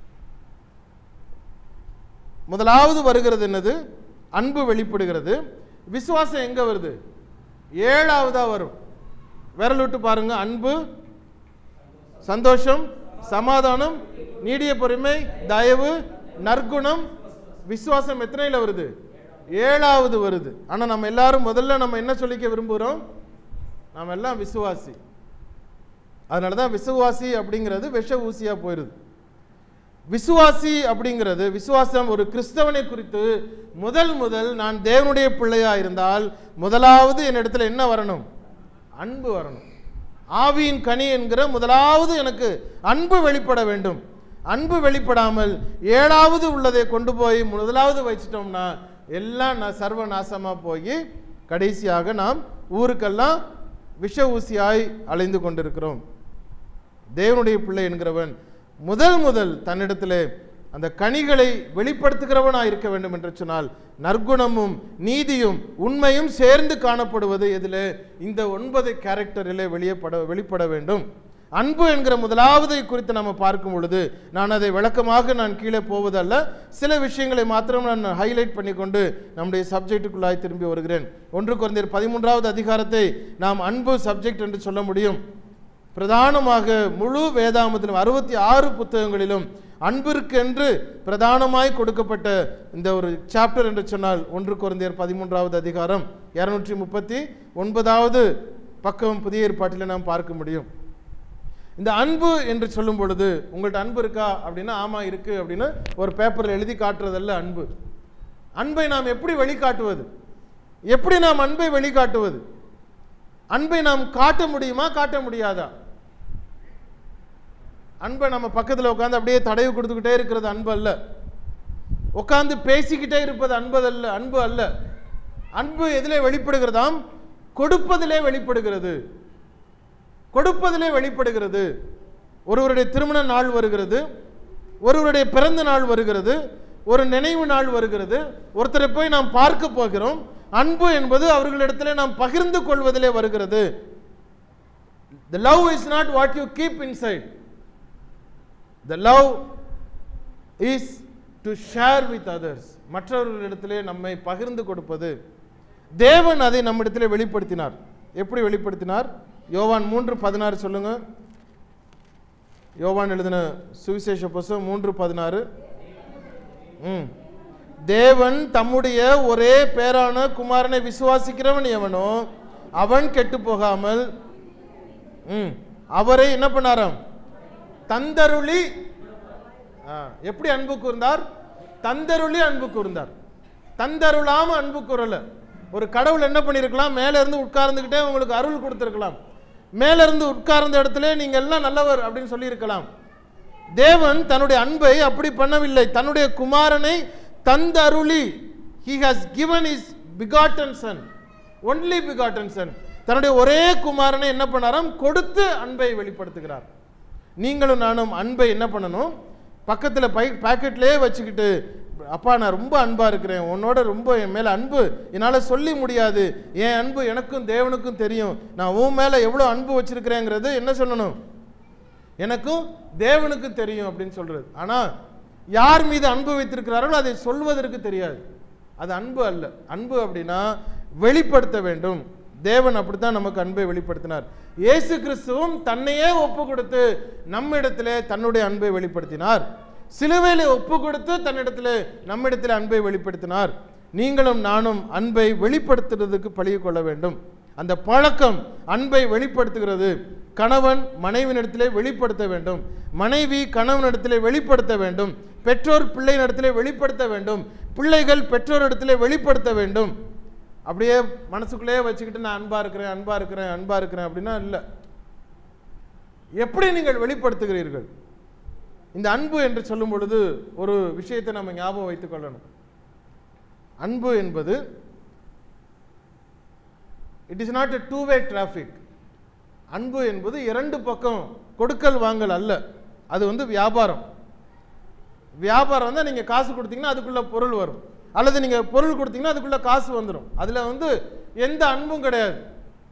முதலாவது வருகிறது என்னது அன்பு வெளிப்படுகிறது விசுவாசம் எங்க வருது ஏழாவதா வரும் விரல் விட்டு பாருங்க அன்பு சந்தோஷம் சமாதானம் நீடிய பொறுமை தயவு நற்குணம் விசுவாசம் எத்தனையில் வருது ஏழாவது வருது ஆனா நம்ம எல்லாரும் முதல்ல நம்ம என்ன சொல்லிக்க விரும்புகிறோம் நாம் எல்லாம் விசுவாசி அதனால தான் விசுவாசி அப்படிங்கிறது விஷ ஊசியா போயிடுது விசுவாசி அப்படிங்கிறது விசுவாசம் ஒரு கிறிஸ்தவனை குறித்து முதல் முதல் நான் தேவனுடைய பிள்ளையா இருந்தால் முதலாவது என்னிடத்துல என்ன வரணும் அன்பு வரணும் ஆவியின் கனி என்கிற முதலாவது எனக்கு அன்பு வெளிப்பட வேண்டும் அன்பு வெளிப்படாமல் ஏழாவது உள்ளதை கொண்டு போய் முதலாவது வச்சிட்டோம்னா எல்லாம் நான் சர்வ நாசமா போய் கடைசியாக நாம் ஊருக்கெல்லாம் விஷ ஊசியாய் அலைந்து கொண்டிருக்கிறோம் தேவனுடைய பிள்ளை என்கிறவன் முதல் முதல் தன்னிடத்திலே அந்த கனிகளை வெளிப்படுத்துகிறவனாய் இருக்க வேண்டும் என்று சொன்னால் நற்குணமும் நீதியும் உண்மையும் சேர்ந்து காணப்படுவது எதிலே இந்த ஒன்பது கேரக்டரிலே வெளியப்பட வெளிப்பட வேண்டும் அன்பு என்கிற முதலாவதை குறித்து நம்ம பார்க்கும் பொழுது நான் அதை விளக்கமாக நான் கீழே போவதல்ல சில விஷயங்களை மாத்திரம் நான் ஹைலைட் பண்ணிக்கொண்டு நம்முடைய சப்ஜெக்டுக்குள்ளாய் திரும்பி வருகிறேன் ஒன்று குறைந்தர் பதிமூன்றாவது அதிகாரத்தை நாம் அன்பு சப்ஜெக்ட் என்று சொல்ல முடியும் பிரதானமாக முழு வேதாமத்திலும் அறுபத்தி ஆறு புத்தகங்களிலும் அன்பிற்கென்று பிரதானமாய் கொடுக்கப்பட்ட இந்த ஒரு சாப்டர் என்று சொன்னால் ஒன்று குறைந்தர் பதிமூன்றாவது அதிகாரம் இருநூற்றி முப்பத்தி ஒன்பதாவது பக்கம் புதிய ஏற்பாட்டில் நாம் பார்க்க முடியும் இந்த அன்பு என்று சொல்லும் பொழுது உங்கள்ட்ட அன்பு இருக்கா அப்படின்னா ஆமா இருக்கு அப்படின்னு ஒரு பேப்பரில் எழுதி காட்டுறதல்ல அன்பு அன்பை நாம் எப்படி வெளிக்காட்டுவது எப்படி நாம் அன்பை வெளிக்காட்டுவது அன்பை நாம் காட்ட முடியுமா காட்ட முடியாதா அன்பை நம்ம பக்கத்தில் உட்காந்து அப்படியே தடவி கொடுத்துக்கிட்டே இருக்கிறது அன்பு அல்ல உட்காந்து பேசிக்கிட்டே இருப்பது அன்பதல்ல அன்பு அல்ல அன்பு எதிலே வெளிப்படுகிறதாம் கொடுப்பதிலே வெளிப்படுகிறது கொடுப்பதிலே வெளிப்படுகிறது ஒருவருடைய திருமண நாள் வருகிறது ஒருவருடைய பிறந்த நாள் வருகிறது ஒரு நினைவு நாள் வருகிறது ஒருத்தரை போய் நாம் பார்க்க போகிறோம் அன்பு என்பது அவர்களிடத்திலே நாம் பகிர்ந்து கொள்வதிலே வருகிறது the love is not what you keep inside the love is to share with others மற்றவர்களிடத்திலே நம்மை பகிர்ந்து கொடுப்பது தேவன் அதை நம்மிடத்திலே வெளிப்படுத்தினார் எப்படி வெளிப்படுத்தினார் யோவான் மூன்று பதினாறு சொல்லுங்க யோவான் எழுதின சுவிசேஷ புஸ்தகம் மூன்று பதினாறு ம் தேவன் தம்முடைய ஒரே பேரான குமாரனை விசுவாசிக்கிறவன் எவனோ அவன் கெட்டு போகாமல் ம் அவரை என்ன பண்ணாராம் தந்தருளி ஆ, எப்படி அன்பு கூர்ந்தார் தந்தருளி அன்பு கூர்ந்தார் தந்தருளாம அன்பு கூறல ஒரு கடவுள் என்ன பண்ணியிருக்கலாம் மேல இருந்து உட்கார்ந்துக்கிட்டே உங்களுக்கு அருள் கொடுத்திருக்கலாம் மேல இருந்து உட்கார்ந்த இடத்துல நீங்க எல்லாம் நல்லவர் அப்படின்னு சொல்லியிருக்கலாம் தேவன் தன்னுடைய அன்பை அப்படி பண்ணவில்லை தன்னுடைய குமாரனை தந்தருளி he has given his begotten son only begotten son தன்னுடைய ஒரே குமாரனை என்ன பண்ணாராம் கொடுத்து அன்பை வெளிப்படுத்துகிறார் நீங்களும் நானும் அன்பை என்ன பண்ணணும் பக்கத்தில் பை பாக்கெட்லேயே வச்சுக்கிட்டு அப்பா நான் ரொம்ப அன்பாக இருக்கிறேன் உன்னோட ரொம்ப என் மேலே அன்பு என்னால் சொல்லி முடியாது என் அன்பு எனக்கும் தேவனுக்கும் தெரியும் நான் உன் மேலே எவ்வளோ அன்பு வச்சிருக்கிறேங்கிறது என்ன சொல்லணும் எனக்கும் தேவனுக்கு தெரியும் அப்படின்னு சொல்றது ஆனால் யார் மீது அன்பு வைத்திருக்கிறார்களோ அதை சொல்வதற்கு தெரியாது அது அன்பு அல்ல அன்பு அப்படின்னா வெளிப்படுத்த வேண்டும் தேவன் அப்படித்தான் நமக்கு அன்பை வெளிப்படுத்தினார் இயேசு கிறிஸ்துவும் தன்னையே ஒப்பு கொடுத்து நம்மிடத்திலே தன்னுடைய அன்பை வெளிப்படுத்தினார் சிலுவையிலே ஒப்பு கொடுத்து தன்னிடத்திலே நம்மிடத்திலே அன்பை வெளிப்படுத்தினார் நீங்களும் நானும் அன்பை வெளிப்படுத்துறதுக்கு பழகி கொள்ள வேண்டும் அந்த பழக்கம் அன்பை வெளிப்படுத்துகிறது கணவன் மனைவினிடத்திலே வெளிப்படுத்த வேண்டும் மனைவி கணவனிடத்திலே வெளிப்படுத்த வேண்டும் பெற்றோர் பிள்ளையினிடத்திலே வெளிப்படுத்த வேண்டும் பிள்ளைகள் பெற்றோரிடத்திலே வெளிப்படுத்த வேண்டும் அப்படியே மனசுக்குள்ளேயே வச்சுக்கிட்டு நான் அன்பா இருக்கிறேன் அன்பா இருக்கிறேன் அன்பா இருக்கிறேன் அப்படின்னா இல்லை எப்படி நீங்கள் வெளிப்படுத்துகிறீர்கள் இந்த அன்பு என்று சொல்லும் பொழுது ஒரு விஷயத்தை நம்ம ஞாபகம் வைத்துக் கொள்ளணும் அன்பு என்பது it is not a two way traffic அன்பு என்பது இரண்டு பக்கம் கொடுக்கல் வாங்கல் அல்ல அது வந்து வியாபாரம் வியாபாரம் வந்து நீங்கள் காசு கொடுத்தீங்கன்னா அதுக்குள்ள பொருள் வரும் அல்லது நீங்கள் பொருள் கொடுத்தீங்கன்னா அதுக்குள்ள காசு வந்துடும் அதில் வந்து எந்த அன்பும் கிடையாது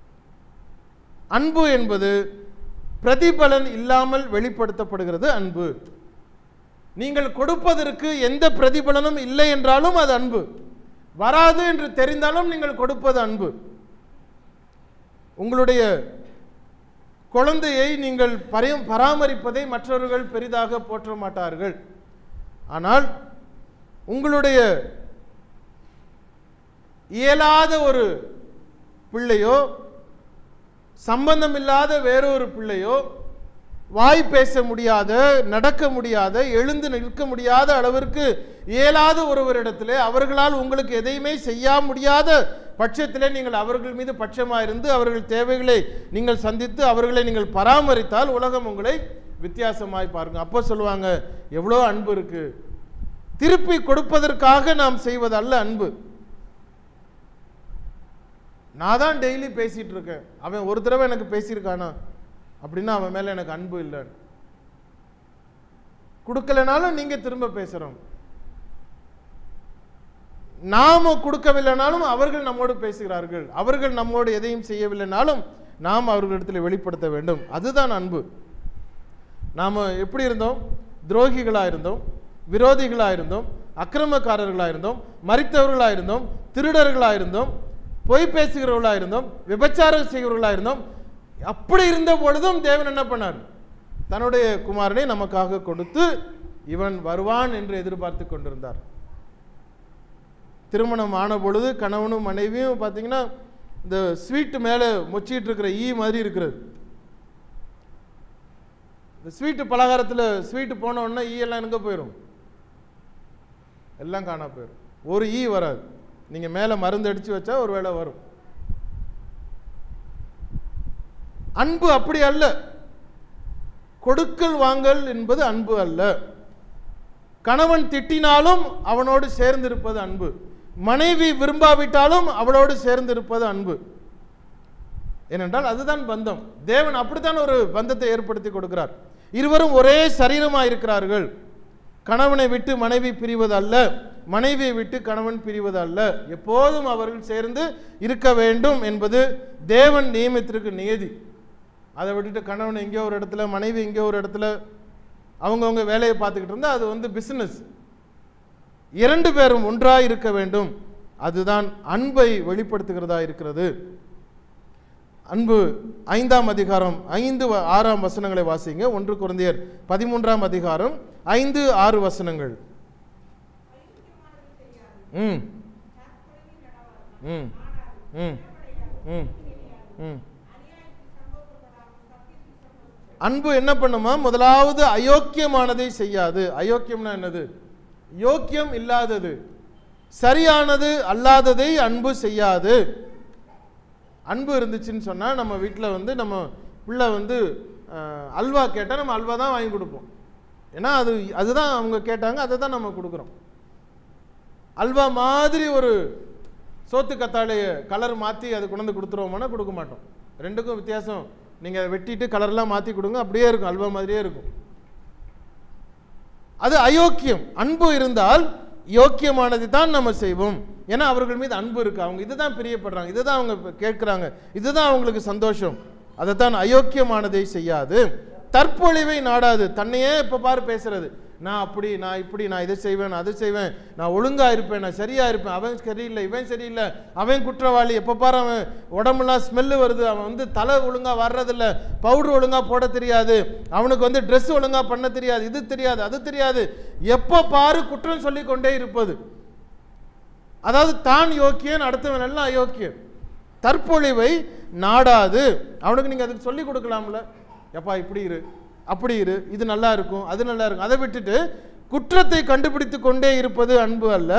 அன்பு என்பது பிரதிபலன் இல்லாமல் வெளிப்படுத்தப்படுகிறது அன்பு நீங்கள் கொடுப்பதற்கு எந்த பிரதிபலனும் இல்லை என்றாலும் அது அன்பு வராது என்று தெரிந்தாலும் நீங்கள் கொடுப்பது அன்பு உங்களுடைய குழந்தையை நீங்கள் பரி- பராமரிப்பதை மற்றவர்கள் பெரிதாக போற்ற மாட்டார்கள் ஆனால் உங்களுடைய இயலாத ஒரு பிள்ளையோ சம்பந்தமில்லாத வேறொரு பிள்ளையோ வாய் பேச முடியாத நடக்க முடியாத எழுந்து நிற்க முடியாத அளவிற்கு இயலாத ஒருவரிடத்திலே அவர்களால் உங்களுக்கு எதையுமே செய்ய முடியாத பட்சத்திலே நீங்கள் அவர்கள் மீது பட்சமாக இருந்து அவர்கள் தேவைகளை நீங்கள் சந்தித்து அவர்களை நீங்கள் பராமரித்தால் உலகம் உங்களை வித்தியாசமாய் பாருங்க அப்போ சொல்லுவாங்க எவ்வளோ அன்பு இருக்கு திருப்பி கொடுப்பதற்காக நாம் செய்வதல்ல அன்பு நான் தான் டெய்லி பேசிட்டு இருக்கேன் அவன் ஒரு தடவை எனக்கு பேசியிருக்கானா அப்படின்னா அவன் மேல எனக்கு அன்பு இல்லைன்னு கொடுக்கலனாலும் நீங்க திரும்ப பேசுறோம் நாம கொடுக்கவில்லைனாலும் அவர்கள் நம்மோடு பேசுகிறார்கள் அவர்கள் நம்மோடு எதையும் செய்யவில்லைனாலும் நாம் அவர்களிடத்தில் வெளிப்படுத்த வேண்டும் அதுதான் அன்பு நாம் எப்படி இருந்தோம் துரோகிகளாக இருந்தோம் விரோதிகளாக இருந்தோம் அக்கிரமக்காரர்களாக இருந்தோம் மறித்தவர்களாக இருந்தோம் திருடர்களாக இருந்தோம் பொய் பேசுகிறவர்களாக இருந்தோம் விபச்சாரம் செய்கிறவர்களாக இருந்தோம் அப்படி இருந்த பொழுதும் தேவன் என்ன பண்ணார் தன்னுடைய குமாரனை நமக்காக கொடுத்து இவன் வருவான் என்று எதிர்பார்த்து கொண்டிருந்தார் திருமணம் ஆன பொழுது கணவனும் மனைவியும் பார்த்தீங்கன்னா இந்த ஸ்வீட்டு மேலே மொச்சிட்டு இருக்கிற ஈ மாதிரி இருக்கிறது இந்த ஸ்வீட்டு பலகாரத்தில் ஸ்வீட்டு போன உடனே ஈ எல்லாம் எங்கே போயிடும் எல்லாம் காணா போயிடும் ஒரு ஈ வராது நீங்கள் மேலே மருந்து அடித்து வச்சா ஒரு வேளை வரும் அன்பு அப்படி அல்ல கொடுக்கல் வாங்கல் என்பது அன்பு அல்ல கணவன் திட்டினாலும் அவனோடு சேர்ந்திருப்பது அன்பு மனைவி விரும்பாவிட்டாலும் அவளோடு சேர்ந்திருப்பது அன்பு ஏனென்றால் அதுதான் பந்தம் தேவன் அப்படித்தான் ஒரு பந்தத்தை ஏற்படுத்தி கொடுக்கிறார் இருவரும் ஒரே சரீரமாக இருக்கிறார்கள் கணவனை விட்டு மனைவி பிரிவது அல்ல மனைவியை விட்டு கணவன் பிரிவது அல்ல எப்போதும் அவர்கள் சேர்ந்து இருக்க வேண்டும் என்பது தேவன் நியமித்திருக்கு நியதி அதை விட்டுட்டு கணவன் எங்கேயோ ஒரு இடத்துல மனைவி எங்கேயோ ஒரு இடத்துல அவங்கவுங்க வேலையை பார்த்துக்கிட்டு இருந்தால் அது வந்து பிஸ்னஸ் இரண்டு பேரும் ஒன்றாய் இருக்க வேண்டும் அதுதான் அன்பை வெளிப்படுத்துகிறதா இருக்கிறது அன்பு ஐந்தாம் அதிகாரம் ஐந்து வ- ஆறாம் வசனங்களை வாசிங்க ஒன்று குழந்தையர் பதிமூன்றாம் அதிகாரம் ஐந்து ஆறு வசனங்கள் ம் ம் ம் ம் ம் அன்பு என்ன பண்ணுமா முதலாவது அயோக்கியமானதை செய்யாது அயோக்கியம்னா என்னது யோக்கியம் இல்லாதது சரியானது அல்லாததை அன்பு செய்யாது அன்பு இருந்துச்சுன்னு சொன்னால் நம்ம வீட்டில் வந்து நம்ம பிள்ளை வந்து அஹ், அல்வா கேட்டால் நம்ம அல்வா தான் வாங்கி கொடுப்போம் ஏன்னா அது அதுதான் அவங்க கேட்டாங்க அதை தான் நம்ம கொடுக்குறோம் அல்வா மாதிரி ஒரு சோத்து கத்தாழைய கலர் மாற்றி அது கொண்டு வந்து கொடுத்துருவோம்னா கொடுக்க மாட்டோம் ரெண்டுக்கும் வித்தியாசம் நீங்கள் வெட்டிட்டு கலர்லாம் மாற்றி கொடுங்க அப்படியே இருக்கும் அல்வா மாதிரியே இருக்கும் அது அயோக்கியம் அன்பு இருந்தால் யோக்கியமானது தான் நம்ம செய்வோம் ஏன்னா அவர்கள் மீது அன்பு இருக்கு அவங்க இதுதான் பிரியப்படுறாங்க இதுதான் அவங்க இப்ப கேட்குறாங்க இதுதான் அவங்களுக்கு சந்தோஷம் அதைத்தான் அயோக்கியமானதை செய்யாது தற்பொழிவை நாடாது தன்னையே இப்போ பாரு பேசுறது நான் அப்படி நான் இப்படி நான் இதை செய்வேன் நான் அதை செய்வேன் நான் ஒழுங்கா இருப்பேன் நான் சரியா இருப்பேன் அவன் சரியில்லை இவன் சரியில்லை அவன் குற்றவாளி எப்போ பாரு அவன் உடம்புலாம் ஸ்மெல்லு வருது அவன் வந்து தலை ஒழுங்கா வர்றதில்ல பவுடர் ஒழுங்கா போட தெரியாது அவனுக்கு வந்து Dress ஒழுங்கா பண்ண தெரியாது இது தெரியாது அது தெரியாது எப்போ பாரு குற்றம் சொல்லி கொண்டே இருப்பது அதாவது தான் யோக்கியன் அடுத்தவன் எல்லாம் அயோக்கியன் தற்பொழிவை நாடாது அவனுக்கு நீங்கள் அதுக்கு சொல்லி கொடுக்கலாம்ல எப்பா இப்படி இரு அப்படி இரு இது நல்லா இருக்கும் அது நல்லா இருக்கும் அதை விட்டுட்டு குற்றத்தை கண்டுபிடித்து கொண்டே இருப்பது அன்பு அல்ல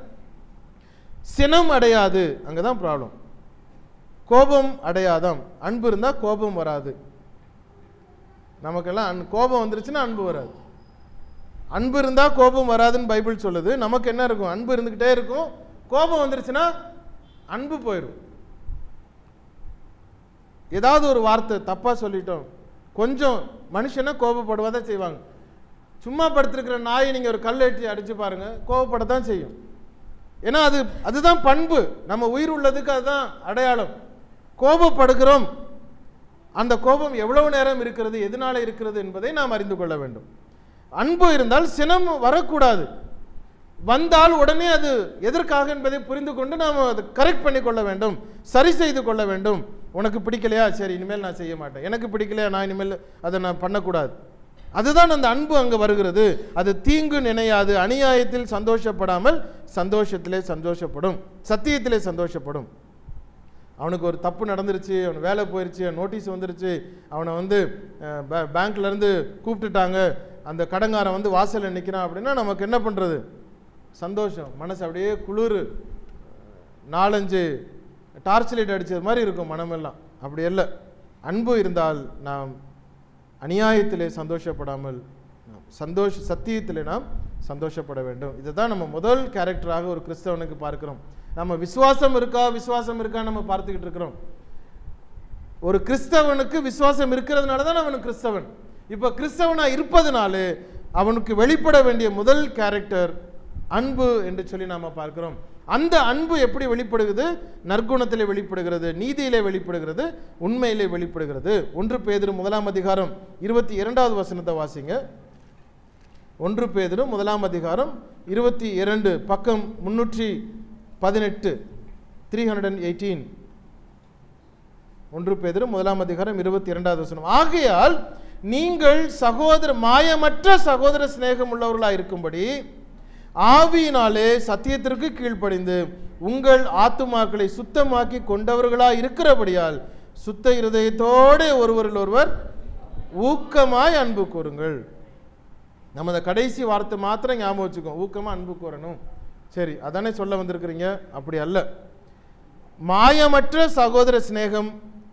சினம் அடையாது அங்கே தான் ப்ராப்ளம் கோபம் அடையாதாம் அன்பு இருந்தால் கோபம் வராது நமக்கெல்லாம் அன் கோபம் வந்துருச்சுன்னா அன்பு வராது அன்பு இருந்தால் கோபம் வராதுன்னு பைபிள் சொல்லுது நமக்கு என்ன இருக்கும் அன்பு இருந்துக்கிட்டே இருக்கும் கோபம் வந்துருச்சுன்னா அன்பு போயிடும் ஏதாவது ஒரு வார்த்தை தப்பாக சொல்லிட்டோம் கொஞ்சம் மனுஷனை கோபப்படுவதை செய்வாங்க சும்மா படுத்திருக்கிற நாயை நீங்கள் ஒரு கல் ஏற்றி அடித்து பாருங்க கோபப்படத்தான் செய்யும் ஏன்னா அது அதுதான் பண்பு நம்ம உயிர் உள்ளதுக்கு அதுதான் அடையாளம் கோபப்படுகிறோம் அந்த கோபம் எவ்வளவு நேரம் இருக்கிறது எதனால இருக்கிறது என்பதை நாம் அறிந்து கொள்ள வேண்டும் அன்பு இருந்தால் சினம் வரக்கூடாது வந்தால் உடனே அது எதற்காக என்பதை புரிந்து கொண்டு நாம் அதை கரெக்ட் பண்ணி கொள்ள வேண்டும் சரி செய்து கொள்ள வேண்டும் உனக்கு பிடிக்கலையா சரி இனிமேல் நான் செய்ய மாட்டேன் எனக்கு பிடிக்கலையா நான் இனிமேல் அதை நான் பண்ணக்கூடாது அதுதான் அந்த அன்பு அங்கே வருகிறது அது தீங்கு நினையாது அநியாயத்தில் சந்தோஷப்படாமல் சந்தோஷத்திலே சந்தோஷப்படும் சத்தியத்திலே சந்தோஷப்படும் அவனுக்கு ஒரு தப்பு நடந்துருச்சு அவன் வேலை போயிருச்சு நோட்டீஸ் வந்துருச்சு அவனை வந்து அஹ், பே- பேங்க்ல இருந்து கூப்பிட்டுட்டாங்க அந்த கடங்காரன் வந்து வாசல்ல நிற்கிறான் அப்படின்னா நமக்கு என்ன பண்ணுறது சந்தோஷம் மனசு அப்படியே குளிர் நாலஞ்சு டார்ச் லைட் அடிச்சது மாதிரி இருக்கும் மனமெல்லாம் அப்படி இல்லை அன்பு இருந்தால் நாம் அநியாயத்திலே சந்தோஷப்படாமல் நாம் சந்தோஷ சத்தியத்திலே நாம் சந்தோஷப்பட வேண்டும் இதை தான் நம்ம முதல் கேரக்டராக ஒரு கிறிஸ்தவனுக்கு பார்க்கிறோம் நம்ம விசுவாசம் இருக்கா விசுவாசம் இருக்கா நம்ம பார்த்துக்கிட்டு இருக்கிறோம் ஒரு கிறிஸ்தவனுக்கு விசுவாசம் இருக்கிறதுனால தான் அவன் கிறிஸ்தவன் இப்போ கிறிஸ்தவனா இருப்பதனாலே அவனுக்கு வெளிப்பட வேண்டிய முதல் கேரக்டர் அன்பு என்று சொல்லி நாம பார்க்கிறோம் அந்த அன்பு எப்படி வெளிப்படுகிறது நற்குணத்திலே வெளிப்படுகிறது நீதியிலே வெளிப்படுகிறது உண்மையிலே வெளிப்படுகிறது ஒன்று பேதுரு முதலாம் அதிகாரம் இருபத்தி இரண்டாவது வசனத்தை வாசிங்க ஒன்று பேதுரு முதலாம் அதிகாரம் இருபத்தி இரண்டு பக்கம் முன்னூற்றி பதினெட்டு த்ரீ ஹண்ட்ரட் அண்ட் எயிட்டீன் ஒன்று பேதுரு முதலாம் அதிகாரம் இருபத்தி இரண்டாவது வசனம் ஆகையால் நீங்கள் சகோதர மாயமற்ற சகோதர சிநேகம் உள்ளவர்களாக இருக்கும்படி ஆவியினாலே சத்தியத்திற்கு கீழ்ப்படிந்து உங்கள் ஆத்துமாக்களை சுத்தமாக்கி கொண்டவர்களாய் இருக்கிறபடியால் சுத்த இருதயத்தோடு ஒருவரில் ஒருவர் ஊக்கமாய் அன்பு கூறுங்கள் நம்ம அந்த கடைசி வார்த்தை மாத்திரம் ஞாபகம் வச்சுக்கோ ஊக்கமாக அன்பு கூறணும் சரி அதானே சொல்ல வந்திருக்கிறீங்க அப்படி அல்ல மாயமற்ற சகோதர சிநேகம்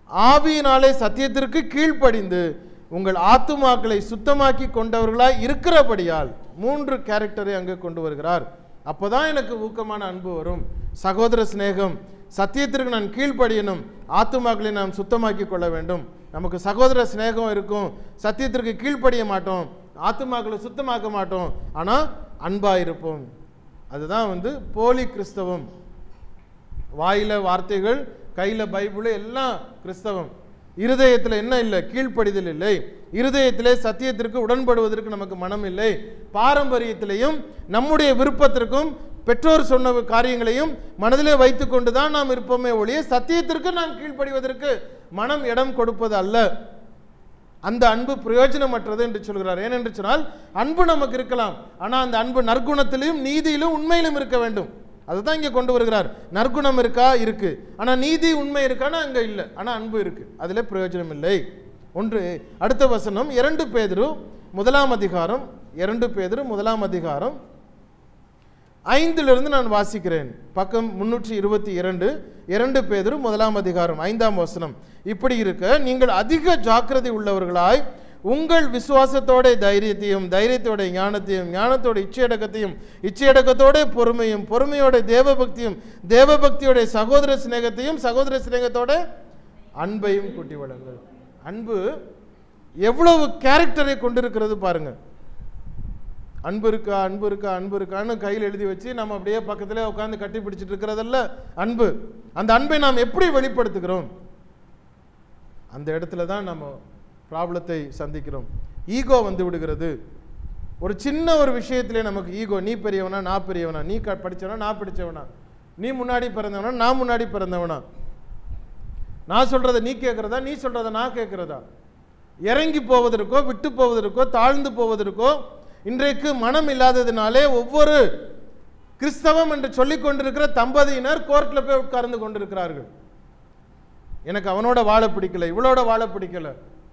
ஆவியினாலே சத்தியத்திற்கு கீழ்ப்படிந்து உங்கள் ஆத்துமாக்களை சுத்தமாக்கி கொண்டவர்களாய் இருக்கிறபடியால் மூன்று கேரக்டரை அங்கே கொண்டு வருகிறார் அப்போதான் எனக்கு ஊக்கமான அன்பு வரும் சகோதர சிநேகம் சத்தியத்திற்கு நான் கீழ்ப்படியணும் ஆத்துமாக்களை நாம் சுத்தமாக்கி கொள்ள வேண்டும் நமக்கு சகோதர சிநேகம் இருக்கும் சத்தியத்திற்கு கீழ்ப்படிய மாட்டோம் ஆத்துமாக்களை சுத்தமாக்க மாட்டோம் ஆனால் அன்பாக இருப்போம் அதுதான் வந்து போலி கிறிஸ்தவம் வாயில வார்த்தைகள் கையில பைபிள் எல்லாம் கிறிஸ்தவம் இருதயத்தில் என்ன இல்லை கீழ்ப்படிதல் இல்லை இருதயத்திலே சத்தியத்திற்கு உடன்படுவதற்கு நமக்கு மனம் இல்லை பாரம்பரியத்திலையும் நம்முடைய விருப்பத்திற்கும் பெற்றோர் சொன்ன காரியங்களையும் மனதிலே வைத்துக்கொண்டு தான் நாம் இருப்போமே ஒழிய சத்தியத்திற்கு நாம் கீழ்ப்படிவதற்கு மனம் இடம் கொடுப்பது அல்ல அந்த அன்பு பிரயோஜனமற்றது என்று சொல்கிறார் ஏனென்று சொன்னால் அன்பு நமக்கு இருக்கலாம் ஆனால் அந்த அன்பு நற்குணத்திலும் நீதியிலும் உண்மையிலும் இருக்க வேண்டும் அதுதான் இங்கே கொண்டு வருகிறார் நற்குணம் இருக்கா இருக்கு ஆனால் நீதி உண்மை இருக்கான்னா அங்கே இல்லை ஆனால் அன்பு இருக்கு அதில் பிரயோஜனம் இல்லை ஒன்று அடுத்த வசனம் இரண்டு பேதுரு முதலாம் அதிகாரம் இரண்டு பேதுரு முதலாம் அதிகாரம் ஐந்திலிருந்து நான் வாசிக்கிறேன் பக்கம் முன்னூற்றி இருபத்தி இரண்டு இரண்டு பேதரும் முதலாம் அதிகாரம் ஐந்தாம் வசனம் இப்படி இருக்க நீங்கள் அதிக ஜாக்கிரதை உள்ளவர்களாய் உங்கள் விசுவாசத்தோட தைரியத்தையும் தைரியத்தோட ஞானத்தையும் ஞானத்தோட இச்சையடக்கத்தையும் இச்சையடக்கத்தோட பொறுமையும் பொறுமையோட தேவபக்தியும் தேவபக்தியோட சகோதர சிநேகத்தையும் சகோதர சிநேகத்தோட அன்பையும் கூட்டி வளங்கள் அன்பு எவ்வளவு கேரக்டரை கொண்டிருக்கிறது பாருங்க அன்பு இருக்கா அன்பு இருக்கா அன்பு இருக்கான்னு கையில் எழுதி வச்சு நம்ம அப்படியே பக்கத்திலே உட்காந்து கட்டி பிடிச்சிட்டு இருக்கிறதல்ல அன்பு அந்த அன்பை நாம் எப்படி வெளிப்படுத்துகிறோம் அந்த இடத்துல தான் நம்ம ப்ராப்ளத்தை சந்திக்கிறோம் ஈகோ வந்து விடுகிறது ஒரு சின்ன ஒரு விஷயத்திலே நமக்கு ஈகோ நீ பெரியவனா நான் பெரியவனா நீ க படித்தவனா நான் படித்தவனா நீ முன்னாடி பிறந்தவனா நான் முன்னாடி பிறந்தவனா நான் சொல்றதை நீ கேட்குறதா நீ சொல்றதை நான் கேட்குறதா இறங்கி போவதற்கோ விட்டு போவதற்கோ தாழ்ந்து போவதற்கோ இன்றைக்கு மனம் இல்லாததினாலே ஒவ்வொரு கிறிஸ்தவம் என்று சொல்லிக் கொண்டிருக்கிற தம்பதியினர் கோர்ட்டில் போய் உட்கார்ந்து கொண்டிருக்கிறார்கள் எனக்கு அவனோட வாழ பிடிக்கல இவளோட வாழ பிடிக்கல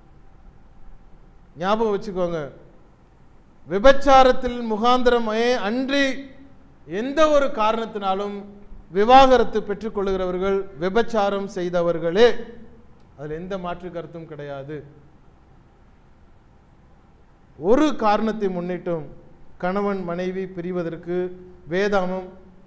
ஞாபகம் வச்சுக்கோங்க விபச்சாரத்தில் முகாந்திரமே அன்றி எந்த ஒரு காரணத்தினாலும் விவாகரத்து பெற்றுக்கொள்கிறவர்கள் விபச்சாரம் செய்தவர்களே அதில் எந்த மாற்று கருத்தும் கிடையாது ஒரு காரணத்தை முன்னிட்டும் கணவன் மனைவி பிரிவதற்கு வேதாமம்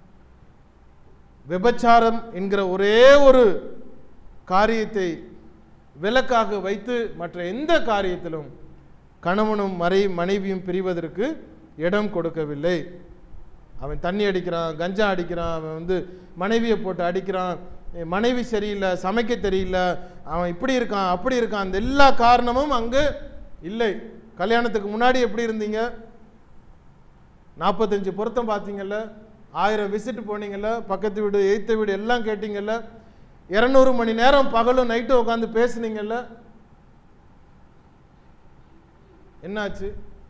விபச்சாரம் என்கிற ஒரே ஒரு காரியத்தை விலக்காக வைத்து மற்ற எந்த காரியத்திலும் கணவனும் மறை மனைவியும் பிரிவதற்கு இடம் கொடுக்கவில்லை அவன் தண்ணி அடிக்கிறான் கஞ்சா அடிக்கிறான் அவன் வந்து மனைவியை போட்டு அடிக்கிறான் என் மனைவி சரியில்லை சமைக்க தெரியல அவன் இப்படி இருக்கான் அப்படி இருக்கான் அந்த எல்லா காரணமும் அங்கு இல்லை கல்யாணத்துக்கு முன்னாடி எப்படி இருந்தீங்க நாற்பத்தஞ்சு பொருத்தம் பார்த்தீங்கல்ல ஆயிரம் விசிட் போனீங்கல்ல பக்கத்து வீடு எய்த்த வீடு எல்லாம் கேட்டீங்கல்ல இரநூறு மணி நேரம் பகலும் நைட்டும் உட்காந்து பேசுனீங்கல்ல என்னாச்சு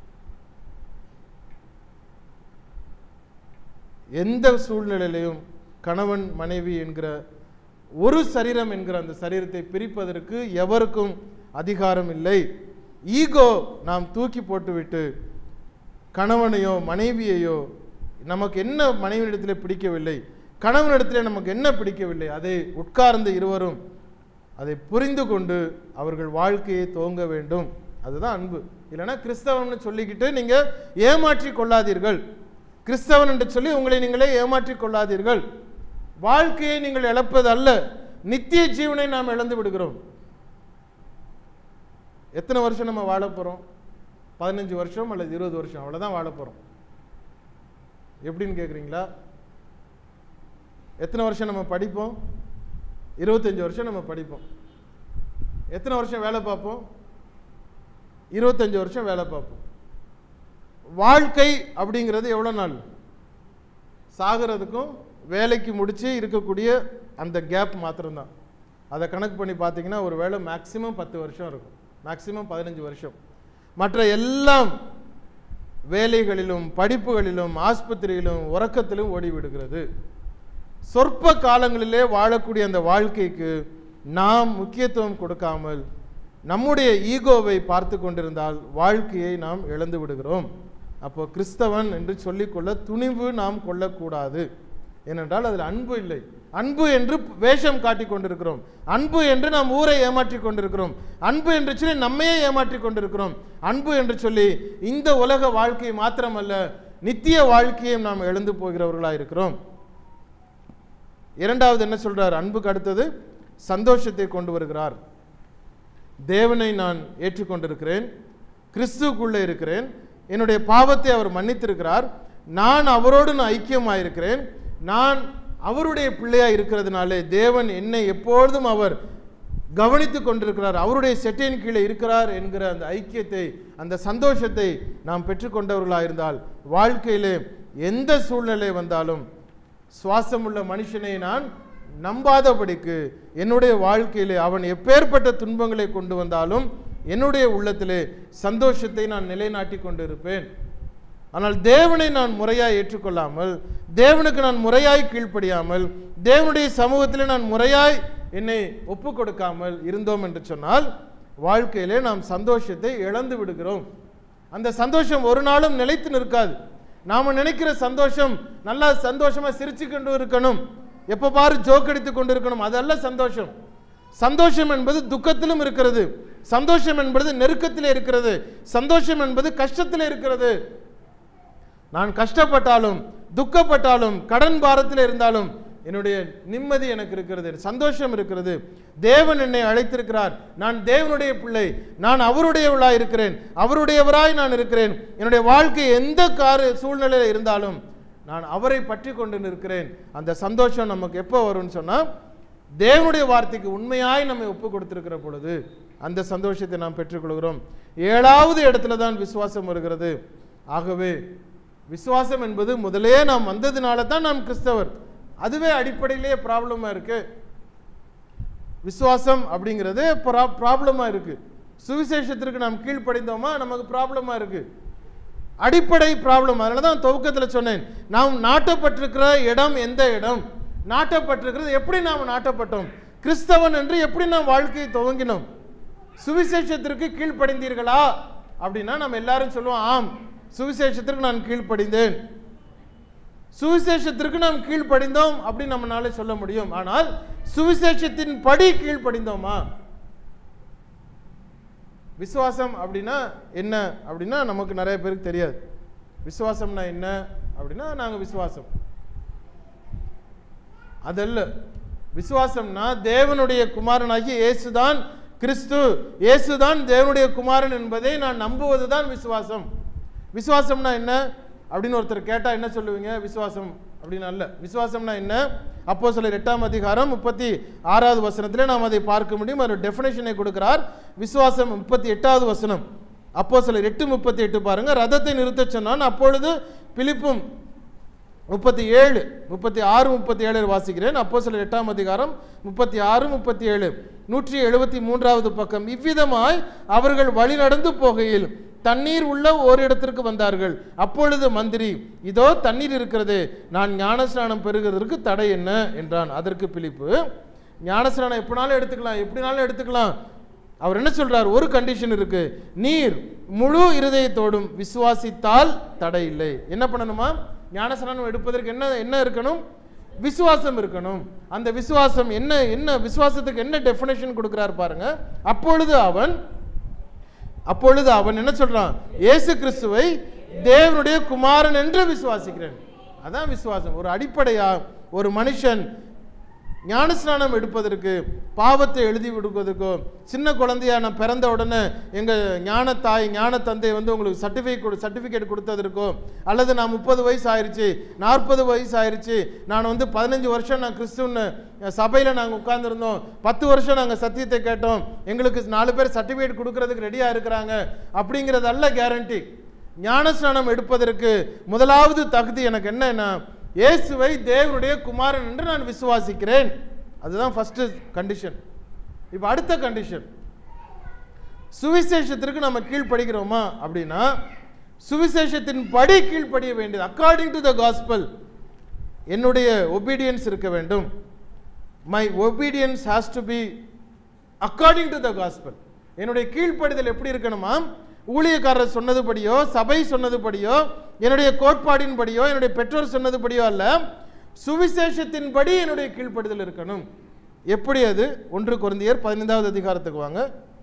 எந்த சூழ்நிலையிலையும் கணவன் மனைவி என்கிற ஒரு சரீரம் என்கிற அந்த சரீரத்தை பிரிப்பதற்கு எவருக்கும் அதிகாரம் இல்லை ஈகோ நாம் தூக்கி போட்டுவிட்டு கணவனையோ மனைவியையோ நமக்கு என்ன மனைவியிடத்தில் பிடிக்கவில்லை கணவனிடத்தில் நமக்கு என்ன பிடிக்கவில்லை அதை உட்கார்ந்து இருவரும் அதை புரிந்து கொண்டு அவர்கள் வாழ்க்கையை துவங்க வேண்டும் அதுதான் அன்பு இல்லைன்னா கிறிஸ்தவம்னு சொல்லிக்கிட்டு நீங்கள் ஏமாற்றி கொள்ளாதீர்கள் கிறிஸ்தவன் என்று சொல்லி உங்களை நீங்களே ஏமாற்றி கொள்ளாதீர்கள் வாழ்க்கையை நீங்கள் இழப்பது அல்ல நித்திய ஜீவனை நாம் இழந்து விடுகிறோம் எத்தனை வருஷம் நம்ம வாழ போகிறோம் பதினஞ்சு வருஷம் அல்லது இருபது வருஷம் அவ்வளோதான் வாழ போகிறோம் எப்படின்னு கேட்குறீங்களா எத்தனை வருஷம் நம்ம படிப்போம் இருபத்தஞ்சி வருஷம் நம்ம படிப்போம் எத்தனை வருஷம் வேலை பார்ப்போம் இருபத்தஞ்சி வருஷம் வேலை பார்ப்போம் வாழ்க்கை அப்படிங்கிறது எவ்வளோ நாள் சாகிறதுக்கும் வேலைக்கு முடிச்சு இருக்கக்கூடிய அந்த கேப் மாத்திரம்தான் அதை கணக்கு பண்ணி பார்த்தீங்கன்னா ஒரு வேலை மேக்ஸிமம் பத்து வருஷம் இருக்கும் மேக்ஸிமம் பதினஞ்சு வருஷம் மற்ற எல்லாம் வேலைகளிலும் படிப்புகளிலும் ஆஸ்பத்திரியிலும் உறக்கத்திலும் ஓடிவிடுகிறது சொற்ப காலங்களிலே வாழக்கூடிய அந்த வாழ்க்கைக்கு நாம் முக்கியத்துவம் கொடுக்காமல் நம்முடைய ஈகோவை பார்த்து கொண்டிருந்தால் வாழ்க்கையை நாம் இழந்து விடுகிறோம் அப்போ கிறிஸ்தவன் என்று சொல்லிக்கொள்ள துணிவு நாம் கொள்ளக்கூடாது ஏனென்றால் அதில் அன்பு இல்லை அன்பு என்று வேஷம் காட்டிக் கொண்டிருக்கிறோம் அன்பு என்று நாம் ஊரை ஏமாற்றிக் கொண்டிருக்கிறோம் அன்பு என்று சொல்லி நம்மையே ஏமாற்றிக் கொண்டிருக்கிறோம் அன்பு என்று சொல்லி இந்த உலக வாழ்க்கை மாத்திரமல்ல நித்திய வாழ்க்கையும் நாம் எழுந்து போகிறவர்களாக இருக்கிறோம் இரண்டாவது என்ன சொல்றார் அன்புக்கு அடுத்தது சந்தோஷத்தை கொண்டு வருகிறார் தேவனை நான் ஏற்றுக்கொண்டிருக்கிறேன் கிறிஸ்துவுக்குள்ளே இருக்கிறேன் என்னுடைய பாவத்தை அவர் மன்னித்திருக்கிறார் நான் அவரோடு நான் ஐக்கியமாயிருக்கிறேன் நான் அவருடைய பிள்ளையா இருக்கிறதுனாலே தேவன் என்னை எப்பொழுதும் அவர் கவனித்துக் கொண்டிருக்கிறார் அவருடைய செட்டையின் கீழே இருக்கிறார் என்கிற அந்த ஐக்கியத்தை அந்த சந்தோஷத்தை நாம் பெற்றுக்கொண்டவர்களாக இருந்தால் வாழ்க்கையிலே எந்த சூழ்நிலை வந்தாலும் சுவாசமுள்ள மனுஷனை நான் நம்பாதபடிக்கு என்னுடைய வாழ்க்கையிலே அவன் எப்பேற்பட்ட துன்பங்களை கொண்டு வந்தாலும் என்னுடைய உள்ளத்திலே சந்தோஷத்தை நான் நிலைநாட்டி கொண்டிருப்பேன் ஆனால் தேவனை நான் முறையாய் ஏற்றுக்கொள்ளாமல் தேவனுக்கு நான் முறையாய் கீழ்ப்படியாமல் தேவனுடைய சமூகத்திலே நான் முறையாய் என்னை ஒப்பு கொடுக்காமல் இருந்தோம் என்று சொன்னால் வாழ்க்கையிலே நாம் சந்தோஷத்தை இழந்து விடுகிறோம் அந்த சந்தோஷம் ஒரு நாளும் நிலைத்து நிற்காது நாம நினைக்கிற சந்தோஷம் நல்லா சந்தோஷமா சிரிச்சு கொண்டு இருக்கணும் எப்ப பாரு ஜோக் அடித்து கொண்டு இருக்கணும் அதல்ல சந்தோஷம் சந்தோஷம் என்பது துக்கத்திலும் இருக்கிறது சந்தோஷம் என்பது நெருக்கத்திலே இருக்கிறது சந்தோஷம் என்பது கஷ்டத்திலே இருக்கிறது நான் கஷ்டப்பட்டாலும் துக்கப்பட்டாலும் கடன் பாரத்தில் இருந்தாலும் என்னுடைய நிம்மதி எனக்கு இருக்கிறது சந்தோஷம் இருக்கிறது தேவன் என்னை அழைத்திருக்கிறார் நான் தேவனுடைய பிள்ளை நான் அவருடையவளாய் இருக்கிறேன் அவருடையவராய் நான் இருக்கிறேன் என்னுடைய வாழ்க்கை எந்த கார சூழ்நிலையில் இருந்தாலும் நான் அவரை பற்றி கொண்டு நிற்கிறேன் அந்த சந்தோஷம் நமக்கு எப்போ வரும்னு சொன்னால் தேவனுடைய வார்த்தைக்கு உண்மையாய் நம்மை ஒப்பு கொடுத்திருக்கிற பொழுது அந்த சந்தோஷத்தை நாம் பெற்றுக்கொள்கிறோம் ஏழாவது இடத்துல தான் விசுவாசம் வருகிறது ஆகவே விசுவாசம் என்பது முதலே நாம் வந்ததுனால தான் நாம் கிறிஸ்தவர் அதுவே அடிப்படையிலேயே ப்ராப்ளமாக இருக்கு விசுவாசம் அப்படிங்கிறது ப்ராப்ளமாக இருக்கு சுவிசேஷத்திற்கு நாம் கீழ்ப்படிந்தோமா நமக்கு ப்ராப்ளமாக இருக்கு அடிப்படை ப்ராப்ளம் அதனால தான் துவக்கத்தில் சொன்னேன் நாம் நாட்டப்பட்டிருக்கிற இடம் எந்த இடம் நாட்டப்பட்டிருக்கிறது எப்படி நாம் நாட்டப்பட்டோம் கிறிஸ்தவன் என்று எப்படி நாம் வாழ்க்கையை துவங்கினோம் சுவிசேஷத்திற்கு கீழ்ப்படிந்தீர்களா அப்படின்னா நம்ம எல்லாரும் சொல்லுவோம் ஆம் சுவிசேஷத்திற்கு நான் கீழ்ப்படிந்தேன் சுவிசேஷத்திற்கு நாம் கீழ்ப்படிந்தோம் அப்படின்னு நம்மளால சொல்ல முடியும் ஆனால் சுவிசேஷத்தின் படி கீழ்ப்படிந்தோமா விசுவாசம் அப்படின்னா என்ன அப்படின்னா நமக்கு நிறைய பேருக்கு தெரியாது விசுவாசம்னா என்ன அப்படின்னா நாங்கள் விசுவாசம் அதல்ல விசுவாசம்னா தேவனுடைய குமாரனாகிய இயேசுதான் கிறிஸ்து இயேசுதான் தேவனுடைய குமாரன் என்பதை நான் நம்புவதுதான் விசுவாசம் விசுவாசம்னா என்ன அப்படின்னு ஒருத்தர் கேட்டா என்ன சொல்லுவீங்க விசுவாசம் அப்படின்னு அல்ல விசுவாசம்னா என்ன அப்போ சில எட்டாம் அதிகாரம் முப்பத்தி ஆறாவது வசனத்திலே நாம் அதை பார்க்க முடியும் ஒரு டெஃபினேஷனை கொடுக்கிறார் விசுவாசம் முப்பத்தி எட்டாவது வசனம் அப்போ சில எட்டு முப்பத்தி எட்டு பாருங்க ரதத்தை நிறுத்தச் சொன்னான் அப்பொழுது பிலிப்பும் முப்பத்தி ஏழு முப்பத்தி ஆறு முப்பத்தி ஏழு வாசிக்கிறேன் அப்போ சில எட்டாம் அதிகாரம் முப்பத்தி ஆறு முப்பத்தி ஏழு நூற்றி எழுபத்தி மூன்றாவது பக்கம் இவ்விதமாய் அவர்கள் வழி நடந்து போகையில் தண்ணீர் உள்ள ஓரிடத்திற்கு வந்தார்கள் அப்பொழுது மந்திரி இதோ தண்ணீர் இருக்கிறது நான் ஞானஸ்நானம் பெறுகிறதற்கு தடை என்ன என்றான் அதற்கு பிலிப்பு ஞானஸ்நானம் எப்படினாலும் எடுத்துக்கலாம் எப்படினாலும் எடுத்துக்கலாம் அவர் என்ன சொல்றார் ஒரு கண்டிஷன் இருக்கு நீர் முழு இருதயத்தோடும் விசுவாசித்தால் தடை இல்லை என்ன பண்ணணுமா ஞானஸ்நானம் எடுப்பதற்கு என்ன என்ன இருக்கணும் விசுவாசம் இருக்கணும் அந்த விசுவாசம் என்ன என்ன விசுவாசத்துக்கு என்ன டெஃபினேஷன் கொடுக்கிறார் பாருங்க அப்பொழுது அவன் அப்பொழுது அவன் என்ன சொல்றான் இயேசு கிறிஸ்துவை தேவனுடைய குமாரன் என்று விசுவாசிக்கிறேன் அதான் விசுவாசம் ஒரு அடிப்படையா ஒரு மனுஷன் ஞானஸ்நானம் எடுப்பதற்கு பாவத்தை எழுதி விடுவதற்கோ சின்ன குழந்தையா நான் பிறந்த உடனே எங்கள் ஞான தாய் ஞான தந்தை வந்து உங்களுக்கு சர்டிஃபிகேட் சர்டிஃபிகேட் கொடுத்ததற்கோ அல்லது நான் முப்பது வயசு ஆயிருச்சு நாற்பது வயசு ஆயிருச்சு நான் வந்து பதினஞ்சு வருஷம் நான் கிறிஸ்துவன்னு சபையில் நாங்கள் உட்கார்ந்துருந்தோம் பத்து வருஷம் நாங்கள் சத்தியத்தை கேட்டோம் எங்களுக்கு நாலு பேர் சர்டிஃபிகேட் கொடுக்கறதுக்கு ரெடியாக இருக்கிறாங்க அப்படிங்கிறதல்ல கேரண்டி ஞானஸ்நானம் எடுப்பதற்கு முதலாவது தகுதி எனக்கு என்னன்னா இயேசுவை தேவனுடைய குமாரன் என்று நான் விசுவாசிக்கிறேன் அதுதான் ஃபர்ஸ்ட் கண்டிஷன் இப்போ அடுத்த கண்டிஷன் சுவிசேஷத்திற்கு நம்ம கீழ்ப்படுகிறோமா அப்படின்னா சுவிசேஷத்தின் படி கீழ்ப்படிய வேண்டியது அக்கார்டிங் டு த காஸ்பல் என்னுடைய ஒபீடியன்ஸ் இருக்க வேண்டும் my obedience has to be according to the gospel என்னுடைய கீழ்ப்படிதல் எப்படி இருக்கணுமா ஊழியக்காரர் சொன்னதுபடியோ சபை சொன்னதுபடியோ என்னுடைய கோட்பாடின்படியோ என்னுடைய பெற்றோர் சொன்னதுபடியோ அல்ல சுவிசேஷத்தின்படி என்னுடைய கீழ்ப்படுதல் இருக்கணும் எப்படி அது ஒன்று குருந்தியர் பதினைந்தாவது அதிகாரத்துக்கு வாங்க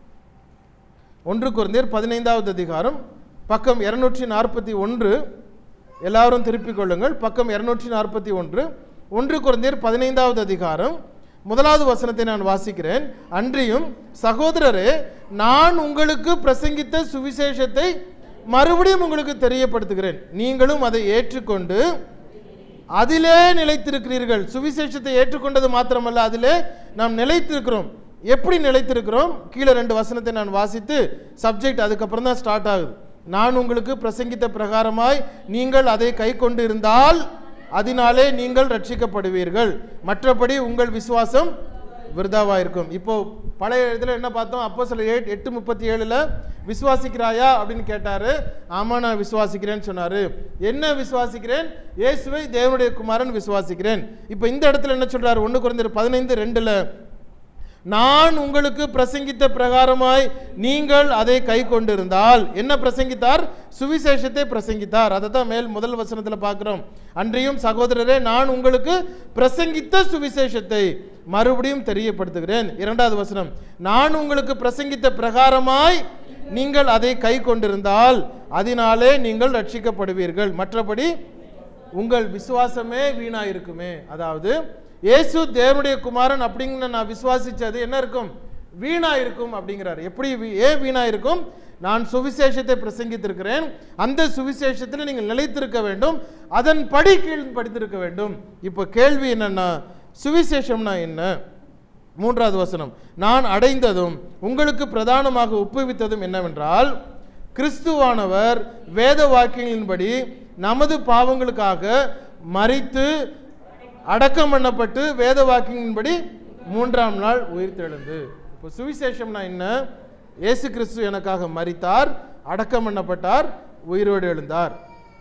ஒன்று குருந்தியர் பதினைந்தாவது அதிகாரம் பக்கம் இருநூற்றி நாற்பத்தி ஒன்று எல்லாரும் திருப்பிக் கொள்ளுங்கள் பக்கம் இருநூற்றி நாற்பத்தி ஒன்று ஒன்று குருந்தியர் பதினைந்தாவது அதிகாரம் முதலாவது வசனத்தை நான் வாசிக்கிறேன் அன்றியும் சகோதரரே நான் உங்களுக்கு பிரசங்கித்த சுவிசேஷத்தை மறுபடியும் உங்களுக்கு தெரியப்படுத்துகிறேன் நீங்களும் அதை ஏற்றுக்கொண்டு அதிலே நிலைத்திருக்கிறீர்கள் சுவிசேஷத்தை ஏற்றுக்கொண்டது மாத்திரமல்ல அதிலே நாம் நிலைத்திருக்கிறோம் எப்படி நிலைத்திருக்கிறோம் கீழே ரெண்டு வசனத்தை நான் வாசித்து சப்ஜெக்ட் அதுக்கப்புறம் தான் ஸ்டார்ட் ஆகுது நான் உங்களுக்கு பிரசங்கித்த பிரகாரமாய் நீங்கள் அதை கை கொண்டு இருந்தால் அதனாலே நீங்கள் ரட்சிக்கப்படுவீர்கள் மற்றபடி உங்கள் விசுவாசம் விருதாவா இருக்கும் இப்போ பழைய இதில் என்ன பார்த்தோம் அப்போ சில எட் எட்டு முப்பத்தி ஏழில் விசுவாசிக்கிறாயா அப்படின்னு கேட்டாரு ஆமா நான் விசுவாசிக்கிறேன்னு சொன்னாரு என்ன விசுவாசிக்கிறேன் இயேசுவை தேவனுடைய குமாரன் விசுவாசிக்கிறேன் இப்போ இந்த இடத்துல என்ன சொல்றாரு ஒன்று குறைந்த பதினைந்து ரெண்டுல நான் உங்களுக்கு பிரசங்கித்த பிரகாரமாய் நீங்கள் அதை கை கொண்டிருந்தால் என்ன பிரசங்கித்தார் சுவிசேஷத்தை பிரசங்கித்தார் அதை தான் மேல் முதல் வசனத்தில் பார்க்கிறோம் அன்றியும் சகோதரரே நான் உங்களுக்கு பிரசங்கித்த சுவிசேஷத்தை மறுபடியும் தெரியப்படுத்துகிறேன் இரண்டாவது வசனம் நான் உங்களுக்கு பிரசங்கித்த பிரகாரமாய் நீங்கள் அதை கை கொண்டிருந்தால் அதனாலே நீங்கள் ரட்சிக்கப்படுவீர்கள் மற்றபடி உங்கள் விசுவாசமே வீணா இருக்குமே அதாவது இயேசு தேவனுடைய குமாரன் அப்படிங்கிற நான் விசுவாசிச்சது என்ன இருக்கும் வீணா இருக்கும் அப்படிங்கிறார் எப்படி வீ- ஏன் வீணா இருக்கும் நான் சுவிசேஷத்தை பிரசங்கித்திருக்கிறேன் அந்த சுவிசேஷத்தில் நீங்கள் நிலைத்திருக்க வேண்டும் அதன்படி கீழ் படித்திருக்க வேண்டும் இப்போ கேள்வி என்னன்னா சுவிசேஷம்னா என்ன மூன்றாவது வசனம் நான் அடைந்ததும் உங்களுக்கு பிரதானமாக ஒப்புவித்ததும் என்னவென்றால் கிறிஸ்துவானவர் வேத வாக்கியங்களின்படி நமது பாவங்களுக்காக மரித்து அடக்கம் பண்ணப்பட்டு வேத வாக்கியங்களின்படி மூன்றாம் நாள் உயிர்த்தெழுந்து இப்போ சுவிசேஷம்னா என்ன இயேசு கிறிஸ்து எனக்காக மரித்தார் அடக்கம் பண்ணப்பட்டார் உயிரோடு எழுந்தார்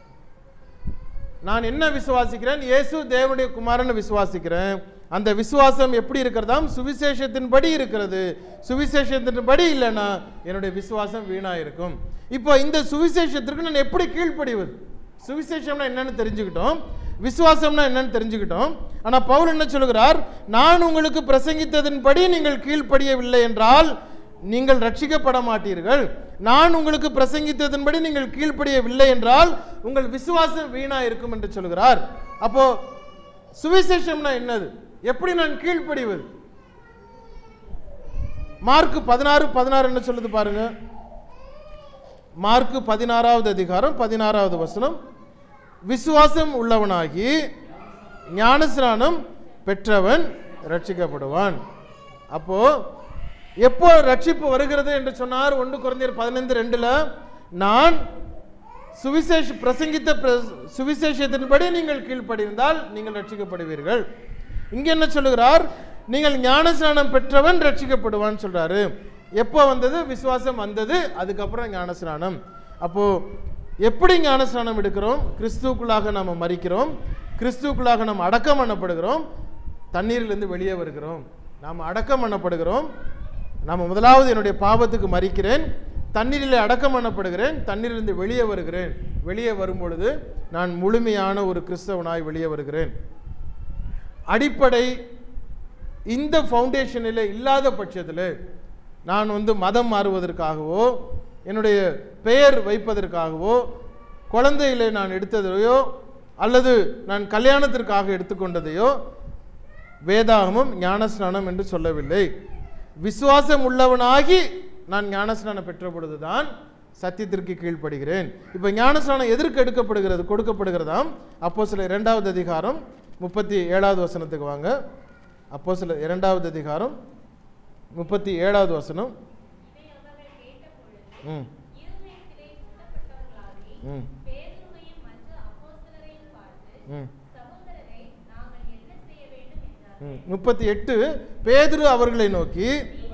நான் என்ன விசுவாசிக்கிறேன் இயேசு தேவனுடைய குமாரனை விசுவாசிக்கிறேன் அந்த விசுவாசம் எப்படி இருக்கிறதாம் சுவிசேஷத்தின்படி இருக்கிறது சுவிசேஷத்தின்படி இல்லைன்னா என்னுடைய விசுவாசம் வீணா இருக்கும் இப்போ இந்த சுவிசேஷத்திற்கு நான் எப்படி கீழ்ப்படிவது சுவிசேஷம்னா என்னன்னு தெரிஞ்சுக்கிட்டோம் விசுவாசம்னா என்னன்னு தெரிஞ்சுக்கிட்டோம் ஆனா பவுல் என்ன சொல்கிறார் நான் உங்களுக்கு பிரசங்கித்ததின்படி நீங்கள் கீழ்ப்படியவில்லை என்றால் நீங்கள் ரட்சிக்கப்பட மாட்டீர்கள் நான் உங்களுக்கு பிரசங்கித்ததன்படி நீங்கள் கீழ்ப்படியவில்லை என்றால் உங்கள் விசுவாசம் வீணா இருக்கும் என்று சொல்கிறார் அப்போ சுவிசேஷம்னா என்னது எப்படி நான் கீழ்ப்படிவது மார்க் பதினாறு பதினாறு என்ன சொல்லுது பாருங்க மார்க் பதினாறாவது அதிகாரம் பதினாறாவது வசனம் விசுவாசம் உள்ளவனாகி ஞானஸ்நானம் பெற்றவன் ரட்சிக்கப்படுவான் அப்போ எப்போ ரட்சிப்பு வருகிறது என்று சொன்னார் ஒன்று குறைந்தர் பதினைந்து ரெண்டுல நான் சுவிசேஷ பிரசங்கித்த பிர- சுவிசேஷத்தின்படி நீங்கள் கீழ்ப்படிந்தால் நீங்கள் ரட்சிக்கப்படுவீர்கள் இங்க என்ன சொல்லுகிறார் நீங்கள் ஞானஸ்நானம் பெற்றவன் ரட்சிக்கப்படுவான்னு சொல்றாரு எப்போ வந்தது விசுவாசம் வந்தது அதுக்கப்புறம் ஞானஸ்நானம் அப்போ எப்படி ஞானஸ்நானம் எடுக்கிறோம் கிறிஸ்துவுக்குள்ளாக நாம் மறிக்கிறோம் கிறிஸ்துவுக்குள்ளாக நாம் அடக்கம் பண்ணப்படுகிறோம் தண்ணீரிலிருந்து வெளியே வருகிறோம் நாம் அடக்கம் பண்ணப்படுகிறோம் நாம் முதலாவது என்னுடைய பாவத்துக்கு மறிக்கிறேன் தண்ணீரில் அடக்கம் பண்ணப்படுகிறேன் தண்ணீரிலிருந்து வெளியே வருகிறேன் வெளியே வரும் பொழுது நான் முழுமையான ஒரு கிறிஸ்தவனாய் வெளியே வருகிறேன் அடிப்படை இந்த ஃபவுண்டேஷனில் இல்லாத பட்சத்தில் நான் வந்து மதம் மாறுவதற்காகவோ என்னுடைய பெயர் வைப்பதற்காகவோ குழந்தைகளை நான் எடுத்ததையோ அல்லது நான் கல்யாணத்திற்காக எடுத்துக்கொண்டதையோ வேதாகமம் ஞானஸ்நானம் என்று சொல்லவில்லை விசுவாசம் உள்ளவனாகி நான் ஞானஸ்நானம் பெற்ற பொழுதுதான் சத்தியத்திற்கு கீழ்ப்படுகிறேன் இப்போ ஞானஸ்நானம் எதற்கு எடுக்கப்படுகிறது கொடுக்கப்படுகிறதாம் அப்போ சில இரண்டாவது அதிகாரம் முப்பத்தி ஏழாவது வசனத்துக்கு வாங்க அப்போ சில இரண்டாவது அதிகாரம் முப்பத்தி ஏழாவது வசனம் இதை அவர்கள் கேட்டபொழுது ம் இருதயத்திலே சுத்தப்பட்டவர்களாகி ம் பேதுருவையும் மற்ற அப்போஸ்தலரையும் பார்த்து ம் சகோதரரே நாங்கள் என்ன செய்ய வேண்டும் என்றார் ம் முப்பத்தி எட்டு பேதுரு அவர்களை நோக்கி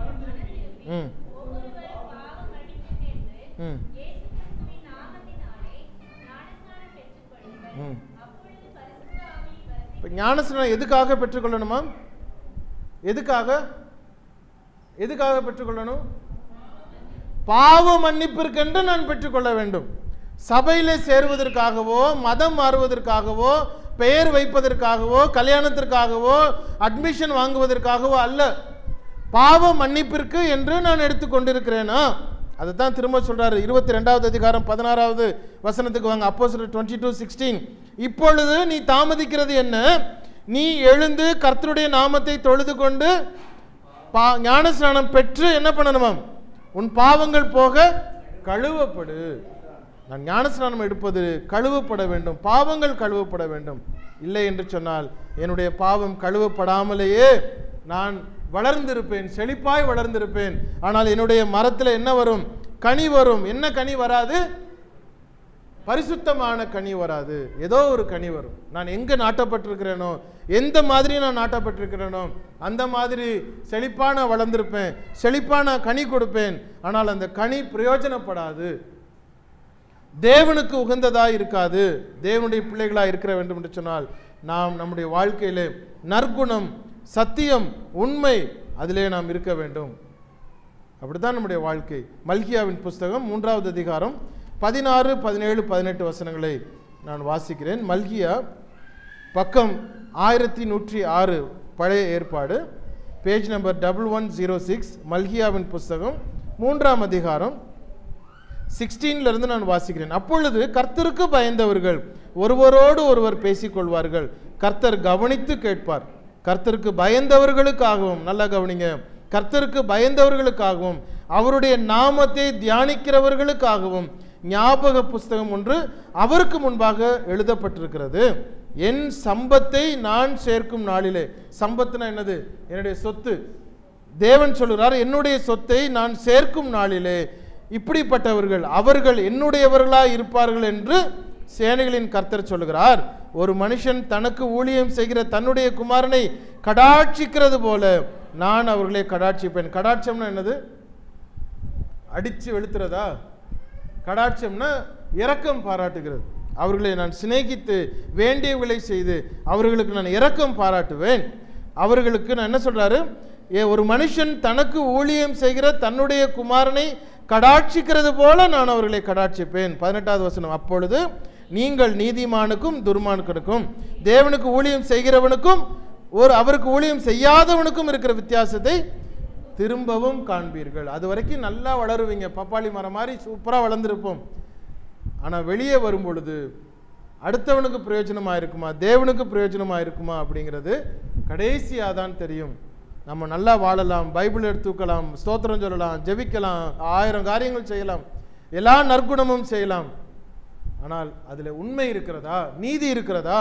ம் ஒவ்வொருவரும் பாவ மன்னிப்புக்கென்று ம் இயேசு கிறிஸ்துவின் நாமத்தினாலே ஞானஸ்நானம் பெற்றுக்கொள்ளுங்கள் ம் அப்பொழுது பரிசுத்த ஆவி வரதி இப்போ ஞானஸ்நானம் எதுக்காக பெற்றுக்கொள்ளணுமா எதுக்காக எதுக்காக பெற்றுக்கொள்ளணும் பாவ மன்னிப்பிற்கென்று நான் பெற்றுக்கொள்ள வேண்டும் சபையிலே சேருவதற்காகவோ மதம் மாறுவதற்காகவோ பெயர் வைப்பதற்காகவோ கல்யாணத்திற்காகவோ அட்மிஷன் வாங்குவதற்காகவோ அல்ல பாவ மன்னிப்பிற்கு என்று நான் எடுத்துக்கொண்டிருக்கிறேனா அதை தான் திரும்ப சொல்றாரு இருபத்தி ரெண்டாவது அதிகாரம் பதினாறாவது வசனத்துக்கு வாங்க அப்போ டுவெண்ட்டி டூ சிக்ஸ்டீன் இப்பொழுது நீ தாமதிக்கிறது என்ன நீ எழுந்து கர்த்தருடைய நாமத்தை தொழுது கொண்டு பா ஞானஸ்நானம் பெற்று என்ன பண்ணணுமாம் உன் பாவங்கள் போக கழுவப்படு நான் ஞானஸ்நானம் எடுப்பது கழுவப்பட வேண்டும் பாவங்கள் கழுவப்பட வேண்டும் இல்லை என்று சொன்னால் என்னுடைய பாவம் கழுவப்படாமலேயே நான் வளர்ந்திருப்பேன் செழிப்பாய் வளர்ந்திருப்பேன் ஆனால் என்னுடைய மரத்தில் என்ன வரும் கனி வரும் என்ன கனி வராது பரிசுத்தமான கனி வராது ஏதோ ஒரு கனி வரும் நான் எங்க நாட்டப்பட்டிருக்கிறேனோ எந்த மாதிரி நான் நாட்டப்பட்டிருக்கிறேனோ அந்த மாதிரி செழிப்பா நான் வளர்ந்திருப்பேன் செழிப்பா நான் கனி கொடுப்பேன் ஆனால் அந்த கனி பிரயோஜனப்படாது தேவனுக்கு உகந்ததாக இருக்காது தேவனுடைய பிள்ளைகளாக இருக்கிற வேண்டும் என்று சொன்னால் நாம் நம்முடைய வாழ்க்கையிலே நற்குணம் சத்தியம் உண்மை அதிலே நாம் இருக்க வேண்டும் அப்படித்தான் நம்முடைய வாழ்க்கை மல்கியாவின் புஸ்தகம் மூன்றாவது அதிகாரம் பதினாறு பதினேழு பதினெட்டு வசனங்களை நான் வாசிக்கிறேன் மல்கியா பக்கம் ஆயிரத்தி நூற்றி ஆறு பழைய ஏற்பாடு page number double one zero six மல்கியாவின் புஸ்தகம் மூன்றாம் அதிகாரம் 16 ல இருந்து நான் வாசிக்கிறேன் அப்பொழுது கர்த்தருக்கு பயந்தவர்கள் ஒருவரோடு ஒருவர் பேசிக்கொள்வார்கள் கர்த்தர் கவனித்து கேட்பார் கர்த்தருக்கு பயந்தவர்களுக்காகவும் நல்லா கவனிங்க கர்த்தருக்கு பயந்தவர்களுக்காகவும் அவருடைய நாமத்தை தியானிக்கிறவர்களுக்காகவும் ஞாபக புஸ்தகம் ஒன்று அவருக்கு முன்பாக எழுதப்பட்டிருக்கிறது என் சம்பத்தை நான் சேர்க்கும் நாளிலே சம்பத்துனா என்னது என்னுடைய சொத்து தேவன் சொல்கிறார் என்னுடைய சொத்தை நான் சேர்க்கும் நாளிலே இப்படிப்பட்டவர்கள் அவர்கள் என்னுடையவர்களாய் இருப்பார்கள் என்று சேனைகளின் கர்த்தர் சொல்கிறார் ஒரு மனுஷன் தனக்கு ஊழியம் செய்கிற தன்னுடைய குமாரனை கடாட்சிக்கிறது போல நான் அவர்களை கடாட்சிப்பேன் கடாட்சம்னா என்னது அடிச்சு வெளுத்துறதா கடாட்சம்னா இரக்கம் பாராட்டுகிறது அவர்களை நான் சிநேகித்து வேண்டியவர்களை செய்து அவர்களுக்கு நான் இரக்கம் பாராட்டுவேன் அவர்களுக்கு நான் என்ன சொல்றாரு ஏ ஒரு மனுஷன் தனக்கு ஊழியம் செய்கிற தன்னுடைய குமாரனை கடாட்சிக்கிறது போல நான் அவர்களை கடாட்சிப்பேன் பதினெட்டாவது வசனம் அப்பொழுது நீங்கள் நீதிமானுக்கும் துர்மானுக்கனுக்கும் தேவனுக்கு ஊழியம் செய்கிறவனுக்கும் ஒரு அவருக்கு ஊழியம் செய்யாதவனுக்கும் இருக்கிற வித்தியாசத்தை திரும்பவும் காண்பீர்கள் அது வரைக்கும் நல்லா வளருவீங்க பப்பாளி மரம் மாதிரி சூப்பராக வளர்ந்துருப்போம் ஆனால் வெளியே வரும் பொழுது அடுத்தவனுக்கு பிரயோஜனமாக இருக்குமா தேவனுக்கு பிரயோஜனமாக இருக்குமா அப்படிங்கிறது கடைசியாக தான் தெரியும் நம்ம நல்லா வாழலாம் பைபிள் எடுத்துக்கலாம் ஸ்தோத்திரம் சொல்லலாம் ஜெபிக்கலாம் ஆயிரம் காரியங்கள் செய்யலாம் எல்லா நற்குணமும் செய்யலாம் ஆனால் அதில் உண்மை இருக்கிறதா நீதி இருக்கிறதா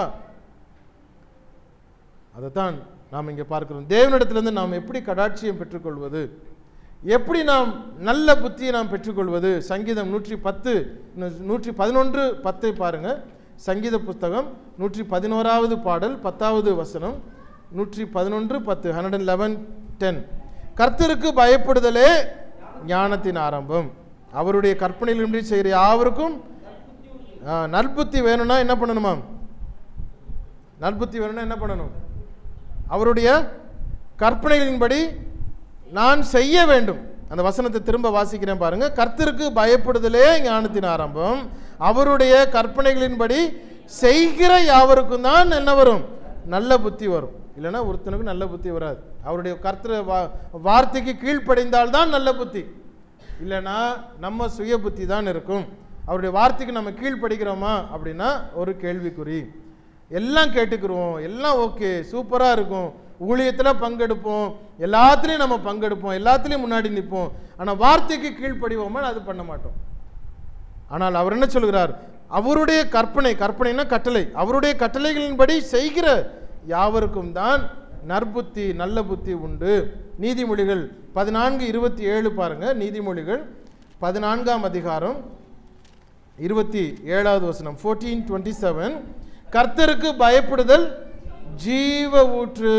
அதைத்தான் நாம் இங்கே பார்க்கிறோம் தேவனிடத்திலிருந்து நாம் எப்படி கடாட்சியம் பெற்றுக்கொள்வது எப்படி நாம் நல்ல புத்தியை நாம் பெற்றுக்கொள்வது சங்கீதம் நூற்றி பத்து நூற்றி பதினொன்று பத்தை பாருங்க சங்கீத புஸ்தகம் நூற்றி பதினோராவது பாடல் பத்தாவது வசனம் நூற்றி பதினொன்று பத்து ஹண்ட்ரட் அண்ட் லெவன் டென் கர்த்தருக்கு பயப்படுதலே ஞானத்தின் ஆரம்பம் அவருடைய கற்பனையிலின்றி செய்கிற யாவருக்கும் ஆ, நற்புத்தி வேணும்னா என்ன பண்ணணுமாம் நற்புத்தி வேணும்னா என்ன பண்ணணும் அவருடைய கற்பனைகளின்படி நான் செய்ய வேண்டும் அந்த வசனத்தை திரும்ப வாசிக்கிறேன் பாருங்க கர்த்தருக்கு பயப்படுதலே ஞானத்தின் ஆரம்பம் அவருடைய கற்பனைகளின்படி செய்கிற யாவருக்கும் தான் என்ன வரும் நல்ல புத்தி வரும் இல்லைன்னா ஒருத்தனுக்கு நல்ல புத்தி வராது அவருடைய கர்த்தர் வா வார்த்தைக்கு கீழ்ப்படைந்தால் தான் நல்ல புத்தி இல்லைன்னா நம்ம சுய புத்தி தான் இருக்கும் அவருடைய வார்த்தைக்கு நம்ம கீழ்ப்படிக்கிறோமா அப்படின்னா ஒரு கேள்விக்குறி எல்லாம் கேட்டுக்கிறோம் எல்லாம் ஓகே சூப்பராக இருக்கும் ஊழியத்தில் பங்கெடுப்போம் எல்லாத்துலேயும் நம்ம பங்கெடுப்போம் எல்லாத்துலேயும் முன்னாடி நிற்போம் ஆனால் வார்த்தைக்கு கீழ்ப்படிவோமா அது பண்ண மாட்டோம் ஆனால் அவர் என்ன சொல்கிறார் அவருடைய கற்பனை கற்பனைனா கட்டளை அவருடைய கட்டளைகளின்படி செய்கிற யாவருக்கும் தான் நற்புத்தி நல்ல புத்தி உண்டு நீதிமொழிகள் பதினான்கு இருபத்தி ஏழு பாருங்க நீதிமொழிகள் பதினான்காம் அதிகாரம் இருபத்தி ஏழாவது வசனம் ஃபோர்டீன் டுவெண்ட்டி செவன் கர்த்தருக்கு பயப்படுதல் ஜீவ ஊற்று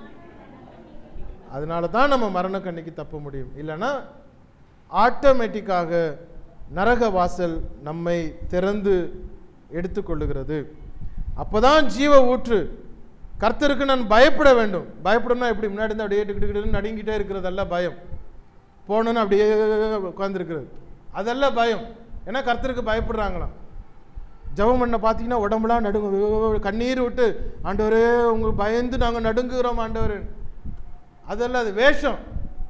அதனால தான் நம்ம மரண கண்ணிக்கு தப்ப முடியும் இல்லைன்னா ஆட்டோமேட்டிக்காக நரக வாசல் நம்மை திறந்து எடுத்துக்கொள்ளுகிறது அப்பதான் ஜீவ ஊற்று கர்த்தருக்கு நான் பயப்பட வேண்டும் பயப்படணும்னா எப்படி முன்னாடி இருந்து அப்படியே டிக்கு டிக்கு நடுங்கிட்டே இருக்கிறதல்ல பயம் போகணுன்னு அப்படியே உட்காந்துருக்கிறது அதெல்லாம் பயம் ஏன்னா கர்த்தருக்கு பயப்படுறாங்களாம் ஜெபம் பண்ண பார்த்தீங்கன்னா உடம்புலாம் நடுங்கும் கண்ணீர் விட்டு ஆண்டவரே உங்களுக்கு பயந்து நாங்கள் நடுங்குகிறோம் ஆண்டவர் அதெல்லாம் அது வேஷம்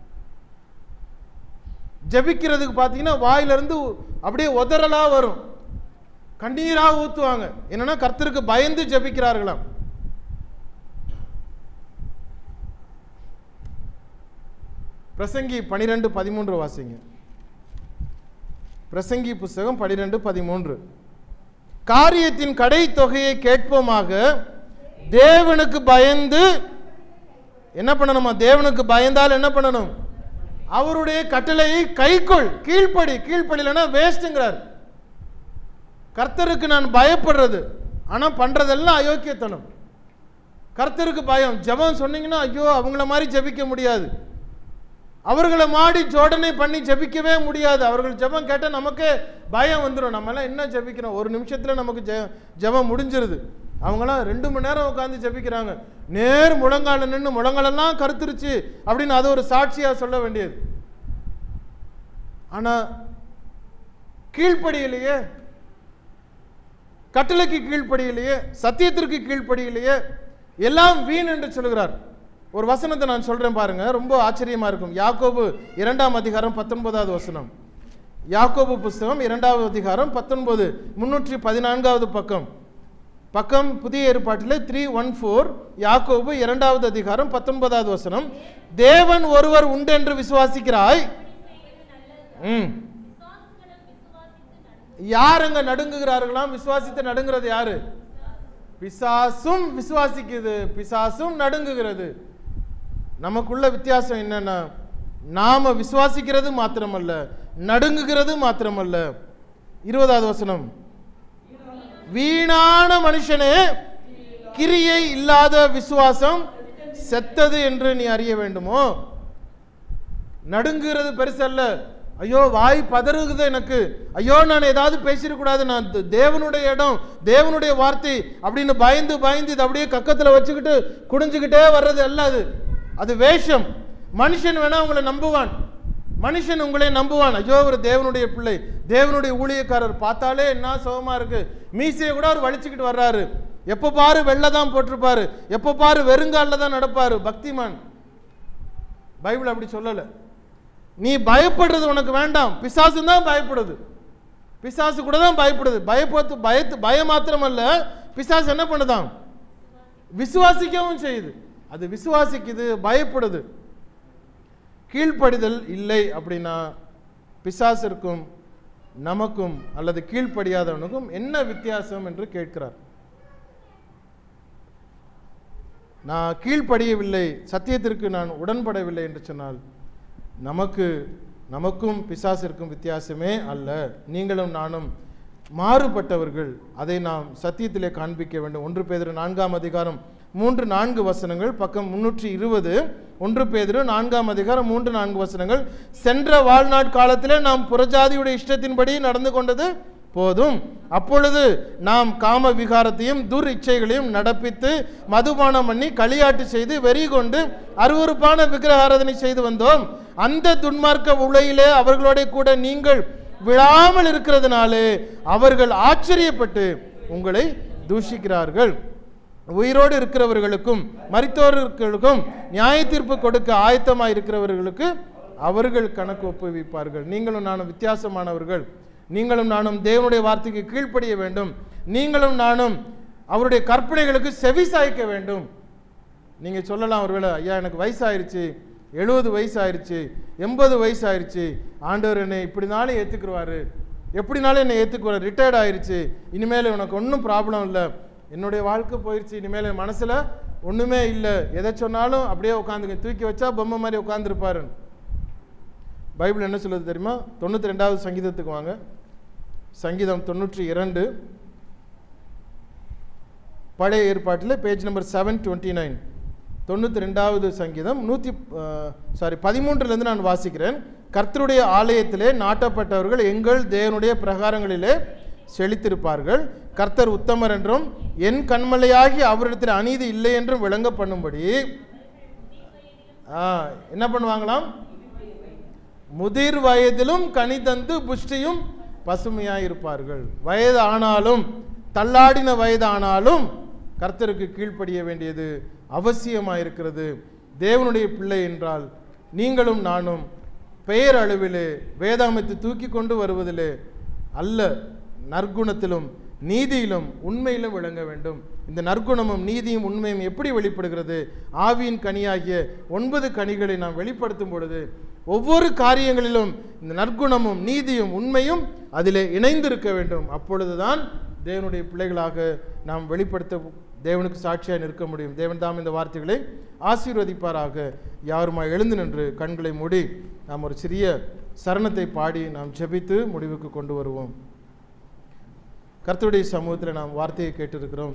ஜெபிக்கிறதுக்கு பார்த்தீங்கன்னா வாயிலிருந்து அப்படியே உதறலா வரும் கண்ணீராக ஊற்றுவாங்க என்னன்னா கர்த்தருக்கு பயந்து ஜெபிக்கிறார்களாம் பிரசங்கி பனிரெண்டு பதிமூன்று வாசிங்க பிரசங்கி புஸ்தகம் பனிரெண்டு பதிமூன்று காரியத்தின் கடை தொகையை கேட்போமாக தேவனுக்கு பயந்து என்ன பண்ணணுமா தேவனுக்கு பயந்தால் என்ன பண்ணணும் அவருடைய கட்டளையை கைக்கொள் கீழ்ப்படி கீழ்ப்படிலன்னா வேஸ்ட்டுங்கிறார் கர்த்தருக்கு நான் பயப்படுறது ஆனால் பண்ணுறதெல்லாம் அயோக்கியத்தனம் கர்த்தருக்கு பயம் ஜெபம் சொன்னீங்கன்னா ஐயோ அவங்கள மாதிரி ஜெபிக்க முடியாது அவர்களை மாடி ஜோடனை பண்ணி ஜெபிக்கவே முடியாது அவர்கள் ஜெபம் கேட்டால் நமக்கே பயம் வந்துடும் நம்மலாம் என்ன ஜெபிக்கிறோம் ஒரு நிமிஷத்தில் நமக்கு ஜெ ஜெபம் முடிஞ்சிருது அவங்களாம் ரெண்டு மணி நேரம் உட்காந்து ஜெபிக்கிறாங்க நேர் முழங்கால நின்று முழங்காலெல்லாம் கருத்துருச்சு அப்படின்னு அது ஒரு சாட்சியாக சொல்ல வேண்டியது ஆனால் கீழ்ப்படியிலேயே கட்டளைக்கு கீழ்ப்படியிலேயே சத்தியத்திற்கு கீழ்ப்படியிலேயே எல்லாம் வீண் என்று சொல்கிறார் ஒரு வசனத்தை நான் சொல்றேன் பாருங்க ரொம்ப ஆச்சரியமா இருக்கும் யாக்கோபு இரண்டாம் அதிகாரம் பத்தொன்பதாவது வசனம் யாக்கோபு புஸ்தகம் இரண்டாவது அதிகாரம் பத்தொன்பது முன்னூற்றி பதினான்காவது பக்கம் பக்கம் புதிய ஏற்பாட்டில் த்ரீ ஒன் ஃபோர் யாக்கோபு இரண்டாவது அதிகாரம் பத்தொன்பதாவது வசனம் தேவன் ஒருவர் உண்டு என்று விசுவாசிக்கிறாய் ம் யார் அங்க நடுங்குகிறார்களாம் விசுவாசித்து நடுங்கிறது யாரு பிசாசும் விசுவாசிக்குது பிசாசும் நடுங்குகிறது நமக்குள்ள வித்தியாசம் என்னன்னா நாம விசுவாசிக்கிறது மாத்திரமல்ல நடுங்குகிறது மாத்திரமல்ல இருபதாவது வசனம் வீணான மனுஷனே கிரியை இல்லாத விசுவாசம் செத்தது என்று நீ அறிய வேண்டுமோ நடுங்குறது பெருசல்ல ஐயோ வாய் பதறுகுது எனக்கு ஐயோ நான் ஏதாவது பேசிடக்கூடாது நான் த- தேவனுடைய இடம் தேவனுடைய வார்த்தை அப்படின்னு பயந்து பயந்து இதை அப்படியே கக்கத்தில் வச்சுக்கிட்டு குடிஞ்சுக்கிட்டே வர்றது அல்ல அது அது வேஷம் மனுஷன் வேணா உங்களை நம்புவான் மனுஷன் உங்களை நம்புவான் ஐயோ ஒரு தேவனுடைய பிள்ளை தேவனுடைய ஊழியக்காரர் பார்த்தாலே என்ன சுகமா இருக்கு மீசையை கூட அவர் வலிச்சுக்கிட்டு வர்றாரு எப்போ பாரு வெள்ளை தான் போட்டிருப்பாரு எப்போ பாரு வெறுங்காலில் தான் நடப்பாரு பக்திமான் பைபிள் அப்படி சொல்லலை நீ பயப்படுறது உனக்கு வேண்டாம் பிசாசு தான் பயப்படுது பிசாசு கூட தான் பயப்படுது பயப்பத்து பயத்து பயம் மாத்திரமல்ல பிசாசு என்ன பண்ணுதாம் விசுவாசிக்கவும் செய்யுது அது விசுவாசிக்குது பயப்படுது கீழ்ப்படிதல் இல்லை அப்படின்னா பிசாசிற்கும் நமக்கும் அல்லது கீழ்ப்படியாதவனுக்கும் என்ன வித்தியாசம் என்று கேட்கிறார் நான் கீழ்ப்படியவில்லை சத்தியத்திற்கு நான் உடன்படவில்லை என்று சொன்னால் நமக்கு நமக்கும் பிசாசிற்கும் வித்தியாசமே அல்ல நீங்களும் நானும் மாறுபட்டவர்கள் அதை நாம் சத்தியத்திலே காண்பிக்க வேண்டும் ஒன்று பேதிரு நான்காம் அதிகாரம் மூன்று நான்கு வசனங்கள் பக்கம் முன்னூற்றி இருபது ஒன்று பேதிரு நான்காம் அதிகாரம் மூன்று நான்கு வசனங்கள் சென்ற வாழ்நாட் காலத்திலே நாம் புறஜாதியுடைய இஷ்டத்தின்படி நடந்து கொண்டது போதும் அப்பொழுது நாம் காம விகாரத்தையும் துர் இச்சைகளையும் நடப்பித்து மதுபானம் பண்ணி களியாட்டு செய்து வெறி கொண்டு அருவருப்பான விக்கிரகாராதனை செய்து வந்தோம் அந்த துன்மார்க்க உலையிலே அவர்களோட கூட நீங்கள் விழாமல் இருக்கிறதுனாலே அவர்கள் ஆச்சரியப்பட்டு உங்களை தூஷிக்கிறார்கள் உயிரோடு இருக்கிறவர்களுக்கும் மரித்தோர்களுக்கும் நியாய தீர்ப்பு கொடுக்க ஆயத்தமாக இருக்கிறவர்களுக்கு அவர்கள் கணக்கு ஒப்புவிப்பார்கள் நீங்களும் நானும் வித்தியாசமானவர்கள் நீங்களும் நானும் தேவனுடைய வார்த்தைக்கு கீழ்ப்படிய வேண்டும் நீங்களும் நானும் அவருடைய கற்பனைகளுக்கு செவி சாய்க்க வேண்டும் நீங்கள் சொல்லலாம் ஒருவேளை ஐயா எனக்கு வயசாயிருச்சு எழுபது வயசு ஆயிருச்சு எண்பது வயசு ஆயிருச்சு ஆண்டவர் என்னை இப்படினாலும் ஏற்றுக்குருவாரு எப்படினாலும் என்னை ஏற்றுக்குவார் ரிட்டையர்ட் ஆயிருச்சு இனிமேல் உனக்கு ஒன்றும் ப்ராப்ளம் இல்லை என்னுடைய வாழ்க்கை போயிடுச்சு இனிமேல் என் மனசில் ஒன்றுமே இல்லை எதை சொன்னாலும் அப்படியே உட்காந்துங்க தூக்கி வச்சா பொம்மை மாதிரி உட்காந்துருப்பாரு பைபிள் என்ன சொல்லுது தெரியுமா தொண்ணூற்றி ரெண்டாவது சங்கீதத்துக்கு வாங்க சங்கீதம் தொண்ணூற்றி இரண்டு பழைய ஏற்பாட்டில் page number seven twenty nine தொண்ணூற்றி ரெண்டாவது சங்கீதம் நூற்றி சாரி பதிமூன்றுலேருந்து நான் வாசிக்கிறேன் கர்த்தருடைய ஆலயத்திலே நாட்டப்பட்டவர்கள் எங்கள் தேவனுடைய பிரகாரங்களிலே செழித்திருப்பார்கள் கர்த்தர் உத்தமர் என்றும் என் கண்மலையாகி அவரிடத்தில் அநீதி இல்லை என்றும் விளங்க பண்ணும்படி ஆ, என்ன பண்ணுவாங்களாம் முதிர் வயதிலும் கனி தந்து புஷ்டியும் பசுமையாய் இருப்பார்கள் வயது ஆனாலும் தள்ளாடின வயதானாலும் கர்த்தருக்கு கீழ்ப்படிய வேண்டியது அவசியமாயிருக்கிறது தேவனுடைய பிள்ளை என்றால் நீங்களும் நானும் பெயர் அளவிலே வேதாமத்தை தூக்கி கொண்டு வருவதிலே அல்ல நற்குணத்திலும் நீதியிலும் உண்மையிலும் விளங்க வேண்டும் இந்த நற்குணமும் நீதியும் உண்மையும் எப்படி வெளிப்படுகிறது ஆவியின் கனியாகிய ஒன்பது கனிகளை நாம் வெளிப்படுத்தும் பொழுது ஒவ்வொரு காரியங்களிலும் இந்த நற்குணமும் நீதியும் உண்மையும் அதிலே இணைந்திருக்க வேண்டும் அப்பொழுதுதான் தேவனுடைய பிள்ளைகளாக நாம் வெளிப்படுத்த தேவனுக்கு சாட்சியாக நிற்க முடியும் தேவன் தாம் இந்த வார்த்தைகளை ஆசீர்வதிப்பாராக யாருமா எழுந்து நின்று கண்களை மூடி நாம் ஒரு சிறிய சரணத்தை பாடி நாம் ஜெபித்து முடிவுக்கு கொண்டு வருவோம் கர்த்தருடைய சமூகத்தில் நாம் வார்த்தையை கேட்டிருக்கிறோம்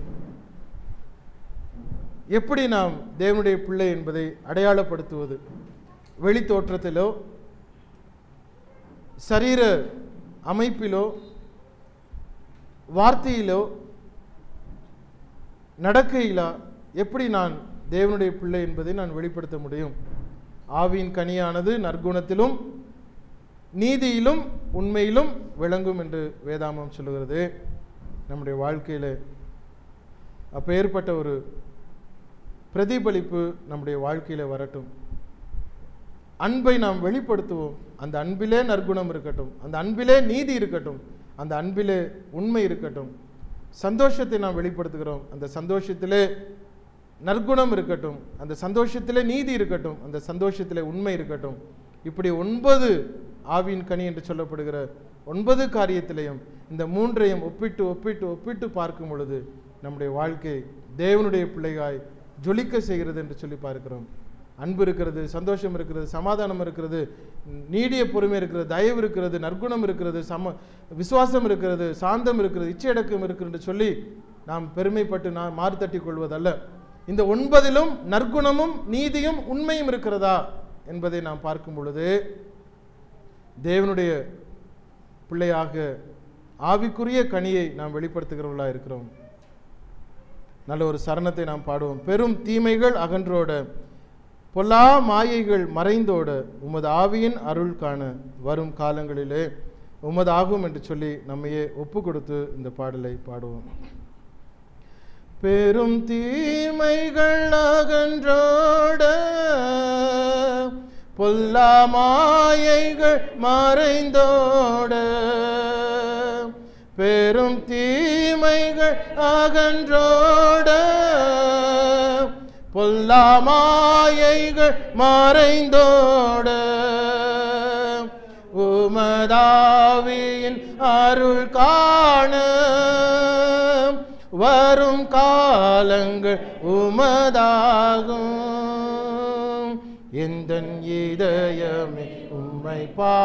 எப்படி நாம் தேவனுடைய பிள்ளை என்பதை அடையாளப்படுத்துவது வெளி தோற்றத்திலோ சரீர அமைப்பிலோ வார்த்தையிலோ நடக்கையிலா எப்படி நான் தேவனுடைய பிள்ளை என்பதை நான் வெளிப்படுத்த முடியும் ஆவியின் கனியானது நற்குணத்திலும் நீதியிலும் உண்மையிலும் விளங்கும் என்று வேதாமம் சொல்லுகிறது நம்முடைய வாழ்க்கையில் அப்பேற்பட்ட ஒரு பிரதிபலிப்பு நம்முடைய வாழ்க்கையில் வரட்டும் அன்பை நாம் வெளிப்படுத்துவோம் அந்த அன்பிலே நற்குணம் இருக்கட்டும் அந்த அன்பிலே நீதி இருக்கட்டும் அந்த அன்பிலே உண்மை இருக்கட்டும் சந்தோஷத்தை நாம் வெளிப்படுத்துகிறோம் அந்த சந்தோஷத்திலே நற்குணம் இருக்கட்டும் அந்த சந்தோஷத்திலே நீதி இருக்கட்டும் அந்த சந்தோஷத்திலே உண்மை இருக்கட்டும் இப்படி ஒன்பது ஆவியின் கனி என்று சொல்லப்படுகிற ஒன்பது காரியத்திலையும் இந்த மூன்றையும் ஒப்பிட்டு ஒப்பிட்டு ஒப்பிட்டு பார்க்கும் பொழுது நம்முடைய வாழ்க்கை தேவனுடைய பிள்ளைகாய் ஜொலிக்க செய்கிறது என்று சொல்லி பார்க்கிறோம் அன்பு இருக்கிறது சந்தோஷம் இருக்கிறது சமாதானம் இருக்கிறது நீடிய பொறுமை இருக்கிறது தயவு இருக்கிறது நற்குணம் இருக்கிறது சம விசுவாசம் இருக்கிறது சாந்தம் இருக்கிறது இச்சையடக்கம் இருக்கிறது என்று சொல்லி நாம் பெருமைப்பட்டு நாம் மாறுதட்டி கொள்வதல்ல இந்த ஒன்பதிலும் நற்குணமும் நீதியும் உண்மையும் இருக்கிறதா என்பதை நாம் பார்க்கும் பொழுது தேவனுடைய பிள்ளையாக ஆவிக்குரிய கனியை நாம் வெளிப்படுத்துகிறவர்களா இருக்கிறோம் நல்ல ஒரு சரணத்தை நாம் பாடுவோம் பெரும் தீமைகள் அகன்றோட பொல்லா மாயைகள் மறைந்தோட உமது ஆவியின் அருள் காண வரும் காலங்களிலே உமது ஆகும் என்று சொல்லி நம்மையே ஒப்பு கொடுத்து இந்த பாடலை பாடுவோம் பெரும் தீமைகள் அகன்றோட பொல்லா மாயைகள் மறைந்தோட பெரும் தீமைகள் அகன்றோட பொல்லா மாயைகள் மறைந்தோட உமதாவியின் அருள் காண வரும் காலங்கள் உமதாகும் எந்த இதயமே உம்மை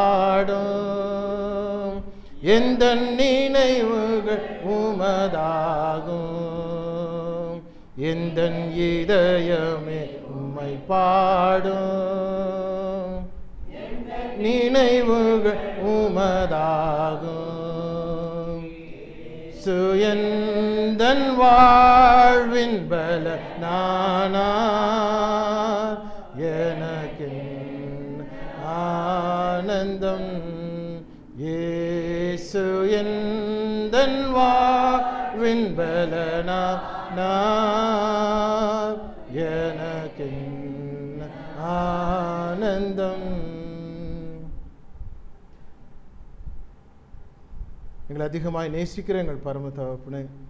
பாடும் எந்த நினைவுகள் உமதாகும் எந்த இதயமே உம்மை பாடும் நினைவுகள் உமதாகும் சுயந்தன் வாழ்வின் பல நானா எனக்கு ஆனந்தம் ஏசு எந்தன் வாழ்வின் பலனா எனக்கு ஆனந்தம் எங்களை அதிகமாய் நேசிக்கிற எங்கள் பரம தகப்பனே